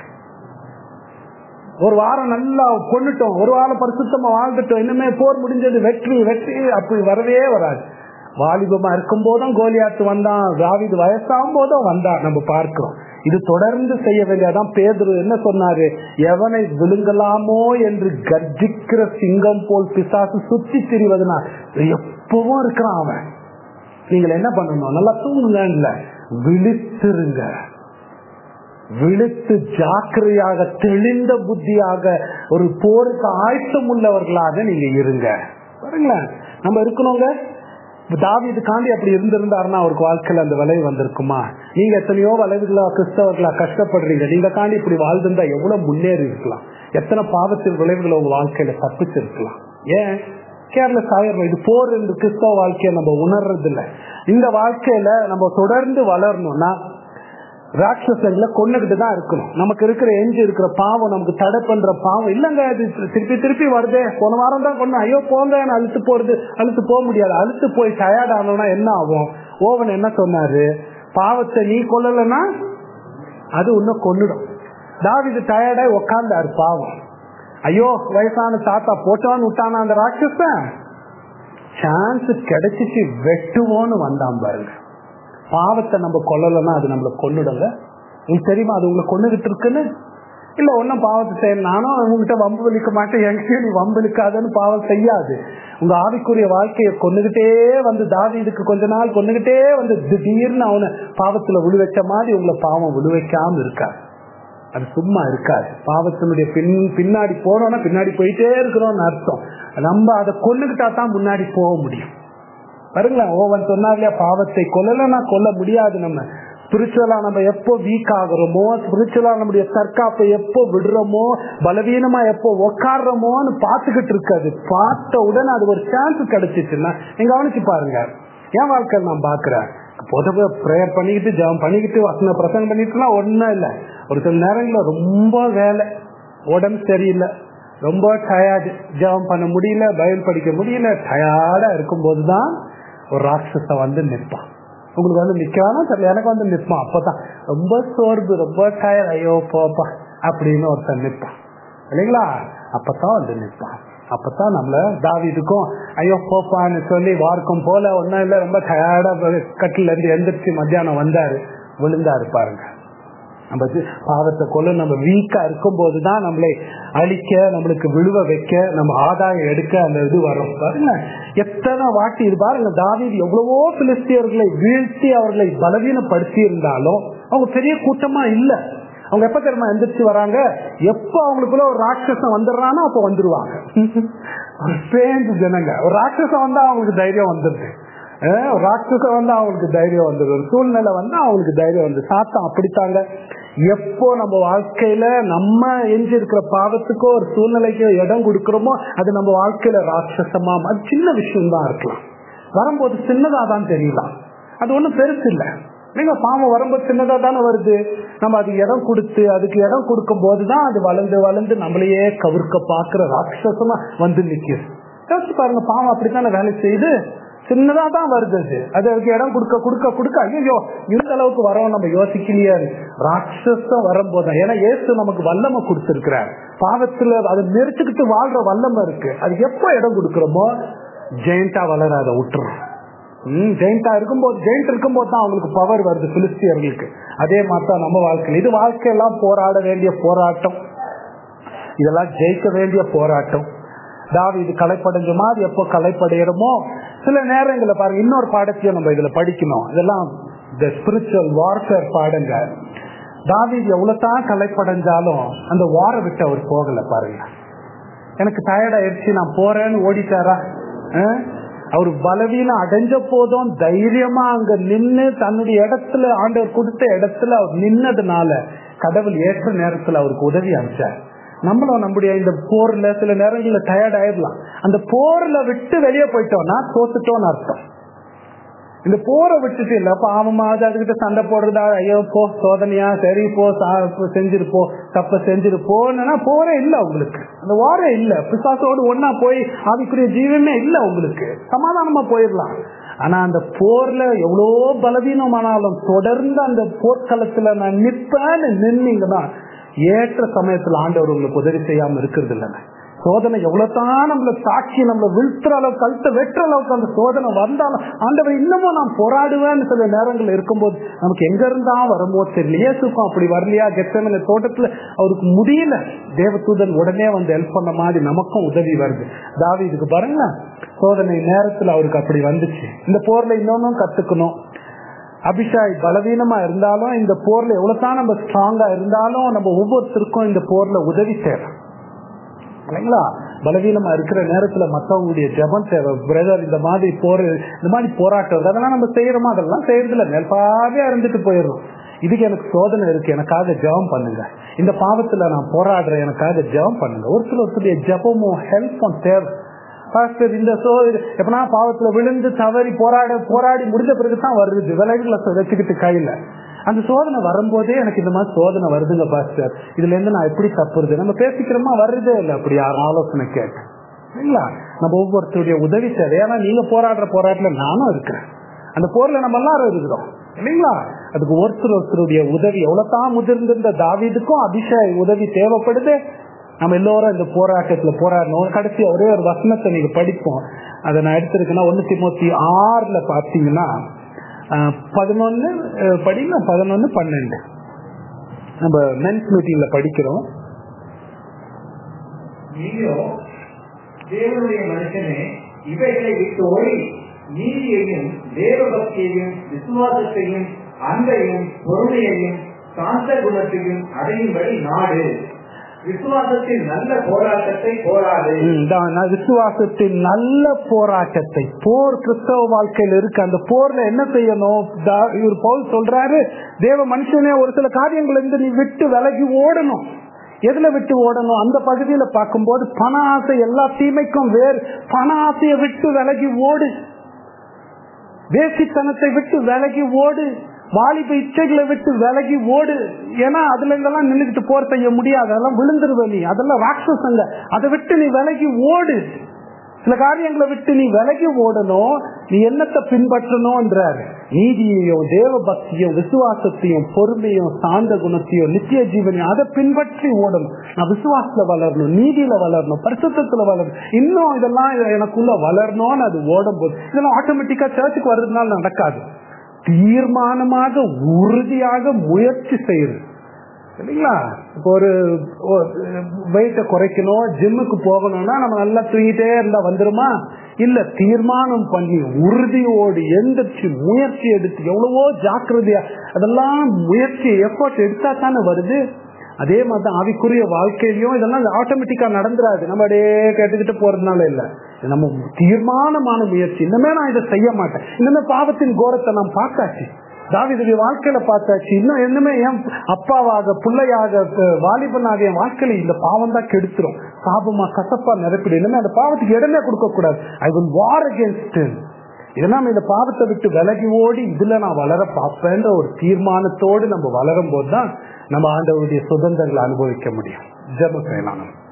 ஒரு வாரம் நல்லா கொண்டுட்டோம் ஒரு வாரம் பரிசுத்தமா வாழ்ந்துட்டோம் இன்னுமே போர் முடிஞ்சது வெற்றி வெற்றி அப்படி வரவே வராது வாலிபமா இருக்கும் போதும் கோலியாத்து வந்தான் தாவீது வயசாகும் போதும் வந்தான் நம்ம பார்க்கிறோம் இது தொடர்ந்து செய்ய வேண்டியதான் பேதுரு என்ன சொன்னாரு எவனை விழுங்கலாமோ என்று கர்ஜிக்கிற சிங்கம் போல் பிசாசு சுத்தி திரிவதுனா எப்பவும் இருக்கிறான் அவன் நீங்கள் என்ன பண்ணணும் நல்லா தூங்குங்க இல்ல விழித்திருங்க விழித்து ஜாக்கிரதையாக தெளிந்த புத்தியாக ஒரு போருக்கு ஆயத்தம் உள்ளவர்களாக நீங்க இருங்க பாருங்களேன் நம்ம இருக்கணுங்க தாவிதுக்காண்டி அப்படி இருந்திருந்தாருன்னா அவருக்கு வாழ்க்கையில அந்த விளைவு வந்திருக்குமா நீங்க எத்தனையோ வளைவுகளா கிறிஸ்தவர்களா கஷ்டப்படுறீங்க நீங்க காண்டி இப்படி வாழ்ந்திருந்தா எவ்வளவு முன்னேறி இருக்கலாம் எத்தனை பாவத்தின் விளைவுகளை உங்க வாழ்க்கையில தப்பிச்சிருக்கலாம் ஏன் கேர்லெஸ் ஆயிரம் இது போர் என்று கிறிஸ்தவ வாழ்க்கையை நம்ம உணர்றது இல்லை இந்த வாழ்க்கையில நம்ம தொடர்ந்து வளரணும்னா ராட்சசங்களை கொண்டுகிட்டு தான் இருக்கணும் நமக்கு இருக்கிற எஞ்சி இருக்கிற பாவம் நமக்கு தடை பண்ற பாவம் இல்லங்க அது திருப்பி திருப்பி வருதே போன வாரம் தான் கொண்டு ஐயோ போங்க அழுத்து போறது அழுத்து போக முடியாது அழுத்து போய் டயர்ட் ஆனோம்னா என்ன ஆகும் ஓவன் என்ன சொன்னாரு பாவத்தை நீ கொல்லலைன்னா அது இன்னும் கொன்னுடும் தாவிது டயர்டாய் உக்காந்தாரு பாவம் ஐயோ வயசான தாத்தா போட்டான்னு விட்டானா அந்த ராட்சசன் சான்ஸ் கிடைச்சிச்சு வெட்டுவோன்னு வந்தான் பாருங்க பாவத்தை நம்ம கொல்லலைன்னா அது நம்மளை கொன்னுடுங்க உங்களுக்கு தெரியுமா அது உங்களை கொண்டுகிட்டு இருக்குன்னு இல்ல ஒன்னும் பாவத்தை செய்ய நானும் உங்ககிட்ட வம்பு வலிக்க மாட்டேன் என்கிட்ட நீ வம்பு இழுக்காதன்னு பாவம் செய்யாது உங்க ஆவிக்குரிய வாழ்க்கையை கொண்டுகிட்டே வந்து தாவி இதுக்கு கொஞ்ச நாள் கொண்டுகிட்டே வந்து திடீர்னு அவனை பாவத்துல விழு வச்ச மாதிரி உங்களை பாவம் விழு வைக்காம இருக்காது அது சும்மா இருக்காது பாவத்தினுடைய பின் பின்னாடி போனோம்னா பின்னாடி போயிட்டே இருக்கிறோம்னு அர்த்தம் நம்ம அதை கொண்டுகிட்டா தான் முன்னாடி போக முடியும் பாருங்களேன் ஓவன் சொன்னா இல்லையா பாவத்தை கொல்லலைன்னா கொல்ல முடியாது நம்ம ஸ்பிரிச்சுவலா நம்ம எப்போ வீக் ஆகுறோமோ ஸ்பிரிச்சுவலா நம்முடைய தற்காப்பை எப்போ விடுறோமோ பலவீனமா எப்போ உக்காடுறோமோன்னு பார்த்துக்கிட்டு இருக்காது பார்த்த உடனே அது ஒரு சான்ஸ் கிடைச்சிச்சுன்னா நீங்க கவனிச்சு பாருங்க என் வாழ்க்கை நான் பாக்குறேன் பொதுவா ப்ரேயர் பண்ணிக்கிட்டு ஜெபம் பண்ணிக்கிட்டு வசன பிரசங்கம் பண்ணிட்டுலாம் ஒன்றும் இல்லை ஒரு சில நேரங்களில் ரொம்ப வேலை உடம்பு சரியில்லை ரொம்ப டயர்டு ஜெபம் பண்ண முடியல பயில் படிக்க முடியல டயர்டா இருக்கும்போது தான் ஒரு ராட்சஸ வந்து நிற்பான் உங்களுக்கு வந்து நிக்கிறானா தெரியல எனக்கு வந்து நிற்பான் அப்பதான் ரொம்ப சோர்வு ரொம்ப டயர் ஐயோ போப்பா அப்படின்னு ஒருத்தன் நிற்பான் இல்லைங்களா அப்பதான் வந்து நிற்பான் அப்பதான் நம்மள தாவிதுக்கும் ஐயோ போப்பான்னு சொல்லி வார்க்கும் போல ஒன்னும் இல்ல ரொம்ப டயர்டா கட்டில இருந்து எந்திரிச்சு மத்தியானம் வந்தாரு விழுந்தாரு பாருங்க நம்ம பாவத்தை கொள்ள நம்ம வீக்கா இருக்கும் போதுதான் நம்மளை அழிக்க நம்மளுக்கு விழுவ வைக்க நம்ம ஆதாயம் எடுக்க அந்த இது வரும் பாருங்க எத்தனை வாட்டி இது பாருங்க தாவீது எவ்வளவோ பிலிஸ்தியர்களை வீழ்த்தி அவர்களை பலவீனப்படுத்தி இருந்தாலும் அவங்க பெரிய கூட்டமா இல்ல அவங்க எப்ப தெரியுமா எந்திரிச்சு வராங்க எப்ப அவங்களுக்குள்ள ஒரு ராட்சசம் வந்துடுறானோ அப்ப வந்துருவாங்க பேஞ்சு ஜனங்க ஒரு ராட்சசம் வந்தா அவங்களுக்கு தைரியம் வந்துருது ராட்சசம் வந்து அவங்களுக்கு தைரியம் வந்துடும் ஒரு சூழ்நிலை வந்து அவங்களுக்கு தைரியம் வந்து சாத்தம் அப்படித்தாங்க எப்போ நம்ம வாழ்க்கையில நம்ம எஞ்சி இருக்கிற பாவத்துக்கோ ஒரு சூழ்நிலைக்கோ இடம் கொடுக்கிறோமோ அது நம்ம வாழ்க்கையில ராட்சசமா அது சின்ன விஷயம் தான் இருக்கலாம் வரும்போது சின்னதா தான் தெரியலாம் அது ஒண்ணும் பெருசு இல்லை நீங்க பாவம் வரும்போது சின்னதா தானே வருது நம்ம அதுக்கு இடம் கொடுத்து அதுக்கு இடம் கொடுக்கும் போதுதான் அது வளர்ந்து வளர்ந்து நம்மளையே கவிர்க்க பாக்குற ராட்சசமா வந்து நிக்குது யோசிச்சு பாருங்க பாவம் அப்படித்தானே வேலை செய்யுது சின்னதா தான் வருது அது அது அதுக்கு இடம் கொடுக்க கொடுக்க கொடுக்க ஐயோ இந்த அளவுக்கு வரோம் நம்ம யோசிக்கலையே ராட்சசம் வரும்போது ஏன்னா ஏசு நமக்கு வல்லமை கொடுத்திருக்கிறார் பாவத்துல அதை நெரிச்சுக்கிட்டு வாழ்ற வல்லமை இருக்கு அது எப்போ இடம் கொடுக்கிறோமோ ஜெயண்டா வளர அதை விட்டுறோம் உம் ஜெயிண்டா இருக்கும்போது ஜெயிண்ட் இருக்கும்போது தான் அவங்களுக்கு பவர் வருது பிலிஸ்தியர்களுக்கு அதே மாதிரி தான் நம்ம வாழ்க்கையில் இது வாழ்க்கையெல்லாம் போராட வேண்டிய போராட்டம் இதெல்லாம் ஜெயிக்க வேண்டிய போராட்டம் தாவி இது கலைப்படைஞ்ச மாதிரி எப்போ கலைப்படையிறோமோ சில நேரங்களில் பாருங்க இன்னொரு பாடத்தையும் நம்ம இதுல படிக்கணும் இதெல்லாம் இந்த ஸ்பிரிச்சுவல் வார்ஃபேர் பாடங்க தாவீது எவ்வளவுதான் கலைப்படைஞ்சாலும் அந்த வார விட்டு அவர் போகல பாருங்க எனக்கு டயர்ட் ஆயிடுச்சு நான் போறேன்னு ஓடிட்டாரா அவர் பலவீனம் அடைஞ்ச போதும் தைரியமா அங்க நின்னு தன்னுடைய இடத்துல ஆண்டவர் கொடுத்த இடத்துல அவர் நின்னதுனால கடவுள் ஏற்ற நேரத்துல அவருக்கு உதவி அனுப்பிச்சார் நம்மளும் நம்முடைய இந்த போர்ல சில நேரங்கள்ல டயர்ட் ஆயிடலாம் அந்த போர்ல விட்டு வெளியே போயிட்டோம்னா தோத்துட்டோம்னு அர்த்தம் இந்த போரை விட்டுட்டு இல்ல பாவமாவது அதுகிட்ட சண்டை போடுறதா ஐயோ போ சோதனையா சரி போ செஞ்சிரு போ தப்ப செஞ்சிரு போனா போரே இல்ல உங்களுக்கு அந்த வாரே இல்ல பிசாசோடு ஒன்னா போய் ஆவிக்குரிய ஜீவனே இல்ல உங்களுக்கு சமாதானமா போயிடலாம் ஆனா அந்த போர்ல எவ்வளோ பலவீனமானாலும் தொடர்ந்து அந்த போர்க்களத்துல நான் நிற்பேன்னு நின்னீங்கன்னா ஏற்ற சமயத்துல ஆண்டவர் உங்களுக்கு உதவி செய்யாம இருக்கிறது இல்லைங்க சோதனை எவ்வளவுதான் நம்மள தாக்கி நம்மள வீழ்த்துற அளவுக்கு கழுத்தை வெட்டுற அளவுக்கு அந்த சோதனை வந்தாலும் ஆண்டவர் இன்னமும் நான் போராடுவேன்னு சில நேரங்கள் இருக்கும்போது நமக்கு எங்க இருந்தா வருமோ தெரியல இயேசுக்கும் அப்படி வரலையா கெத்தமின தோட்டத்துல அவருக்கு முடியல தேவதூதன் உடனே வந்து ஹெல்ப் பண்ண மாதிரி நமக்கும் உதவி வருது தாவி இதுக்கு பாருங்க சோதனை நேரத்துல அவருக்கு அப்படி வந்துச்சு இந்த போர்ல இன்னொன்னும் கத்துக்கணும் அபிஷாய் பலவீனமா இருந்தாலும் இந்த போர்ல எவ்வளவுதான் நம்ம ஸ்ட்ராங்கா இருந்தாலும் நம்ம ஒவ்வொருத்தருக்கும் இந்த போர்ல உதவி தேவை இல்லைங்களா பலவீனமா இருக்கிற நேரத்துல மத்தவங்களுடைய ஜபம் தேவை பிரதர் இந்த மாதிரி போர் இந்த மாதிரி போராட்டம் அதெல்லாம் நம்ம செய்யறோமா அதெல்லாம் செய்யறதில்ல மேல்பாவே இருந்துட்டு போயிடுறோம் இதுக்கு எனக்கு சோதனை இருக்கு எனக்காக ஜெபம் பண்ணுங்க இந்த பாவத்துல நான் போராடுறேன் எனக்காக ஜெபம் பண்ணுங்க ஒரு சில ஒருத்தருடைய ஜபமும் ஹெல்ப்பும் தேவை பாஸ்டர் இந்த சோ எப்பனா பாவத்துல விழுந்து தவறி போராட போராடி முடிஞ்ச பிறகுதான் வருது விலகுல வச்சுக்கிட்டு கையில அந்த சோதனை வரும்போதே எனக்கு இந்த மாதிரி சோதனை வருதுங்க பாஸ்டர் இதுல இருந்து நான் எப்படி தப்புறது நம்ம பேசிக்கிறோமா வருதே இல்லை அப்படி யாரும் ஆலோசனை கேட்க இல்லைங்களா நம்ம ஒவ்வொருத்தருடைய உதவி தேவை ஏன்னா நீங்க போராடுற போராட்டத்துல நானும் இருக்கிறேன் அந்த போர்ல நம்ம எல்லாரும் இருக்கிறோம் இல்லைங்களா அதுக்கு ஒருத்தர் ஒருத்தருடைய உதவி எவ்வளவுதான் முதிர்ந்திருந்த தாவீதுக்கும் அபிஷேக் உதவி தேவைப்படுது நம்ம எல்லோரும் இந்த போராட்டத்துல போராடணும் கடைசி ஒரே ஒரு வசனத்தை நீங்க படிப்போம் அதை நான் எடுத்திருக்கேன்னா ஒண்ணு திமுத்தி ஆறுல பாத்தீங்கன்னா பதினொன்னு படிங்க பதினொன்னு பன்னெண்டு நம்ம மென்ஸ் மீட்டிங்ல படிக்கிறோம் நீயோ தேவனுடைய மனுஷனே இவைகளை விட்டு ஓடி நீதியையும் தேவபக்தியையும் விசுவாசத்தையும் அன்பையும் பொறுமையையும் சாந்த குணத்தையும் அடையும்படி நாடு விசுவாசத்தின் நல்ல போராட்டத்தை போராடு ம், தான் நான் விசுவாசத்தின் நல்ல போராட்டத்தை போர் கிறிஸ்தவ வாழ்க்கையில் இருக்கு அந்த போர்ல என்ன செய்யணும் தா- இவர் பவுல் சொல்றாரு தேவ மனுஷனே ஒரு சில காரியங்கள் இருந்து நீ விட்டு விலகி ஓடணும் எதுல விட்டு ஓடணும் அந்த பகுதியில பார்க்கும்போது பண ஆசை எல்லா தீமைக்கும் வேறு பண ஆசையை விட்டு விலகி ஓடு வேசித்தனத்தை விட்டு விலகி ஓடு வாலிப இச்சைகளை விட்டு விலகி ஓடு ஏன்னா அதுல இருந்தெல்லாம் நின்றுட்டு போர் செய்ய முடியாது அதெல்லாம் விழுந்துருவ நீ அதெல்லாம் ராட்சசங்க அதை விட்டு நீ விலகி ஓடு சில காரியங்களை விட்டு நீ விலகி ஓடணும் நீ என்னத்தை பின்பற்றணும்ன்றாரு நீதியையும் தேவ பக்தியும் விசுவாசத்தையும் பொறுமையும் சாந்த குணத்தையும் நித்திய ஜீவனையும் அதை பின்பற்றி ஓடணும் நான் விசுவாசத்துல வளரணும் நீதியில வளரணும் பரிசுத்தத்துல வளரணும் இன்னும் இதெல்லாம் எனக்குள்ள வளரணும்னு அது ஓடும் போது இதெல்லாம் ஆட்டோமேட்டிக்கா சர்ச்சுக்கு வர்றதுனால நடக்காது தீர்மானமாக உறுதியாக முயற்சி செய்யுது இல்லைங்களா இப்போ ஒரு வெயிட்ட குறைக்கணும் ஜிம்முக்கு போகணும்னா நம்ம நல்லா தூங்கிட்டே இருந்தா வந்துருமா இல்ல தீர்மானம் பண்ணி உறுதியோடு எந்திரிச்சு முயற்சி எடுத்து எவ்வளவோ ஜாக்கிரதையா அதெல்லாம் முயற்சி எஃபர்ட் எடுத்தா தானே வருது அதே மாதிரி தான் ஆவிக்குரிய வாழ்க்கையிலையும் இதெல்லாம் ஆட்டோமேட்டிக்கா நடந்துராது நம்ம அப்படியே கேட்டுக்கிட்டு போறதுனால இல்ல இது நம்ம தீர்மானமான முயற்சி இன்னமே நான் இதை செய்ய மாட்டேன் இன்னுமே பாவத்தின் கோரத்தை நான் பார்த்தாச்சு தாவிதுடைய வாழ்க்கையில பார்த்தாச்சு இன்னும் என்னமே என் அப்பாவாக பிள்ளையாக அஹ், வாலிபனாக என் வாழ்க்கையில இந்த பாவம் தான் கெடுத்துரும் சாபமா கசப்பா நிரப்பிடு இனிமே அந்த பாவத்துக்கு இடமே கொடுக்க கூடாது ஐ வில் வார் அகேன்ஸ்ட் இதெல்லாம் இந்த பாவத்தை விட்டு விலகி ஓடி இதுல நான் வளர பார்ப்பேன்ற ஒரு தீர்மானத்தோடு நம்ம வளரும் போது தான் நம்ம ஆண்டவருடைய சுதந்திரங்களை அனுபவிக்க முடியும் ஜெபம் செய்யலாம் நம்ம.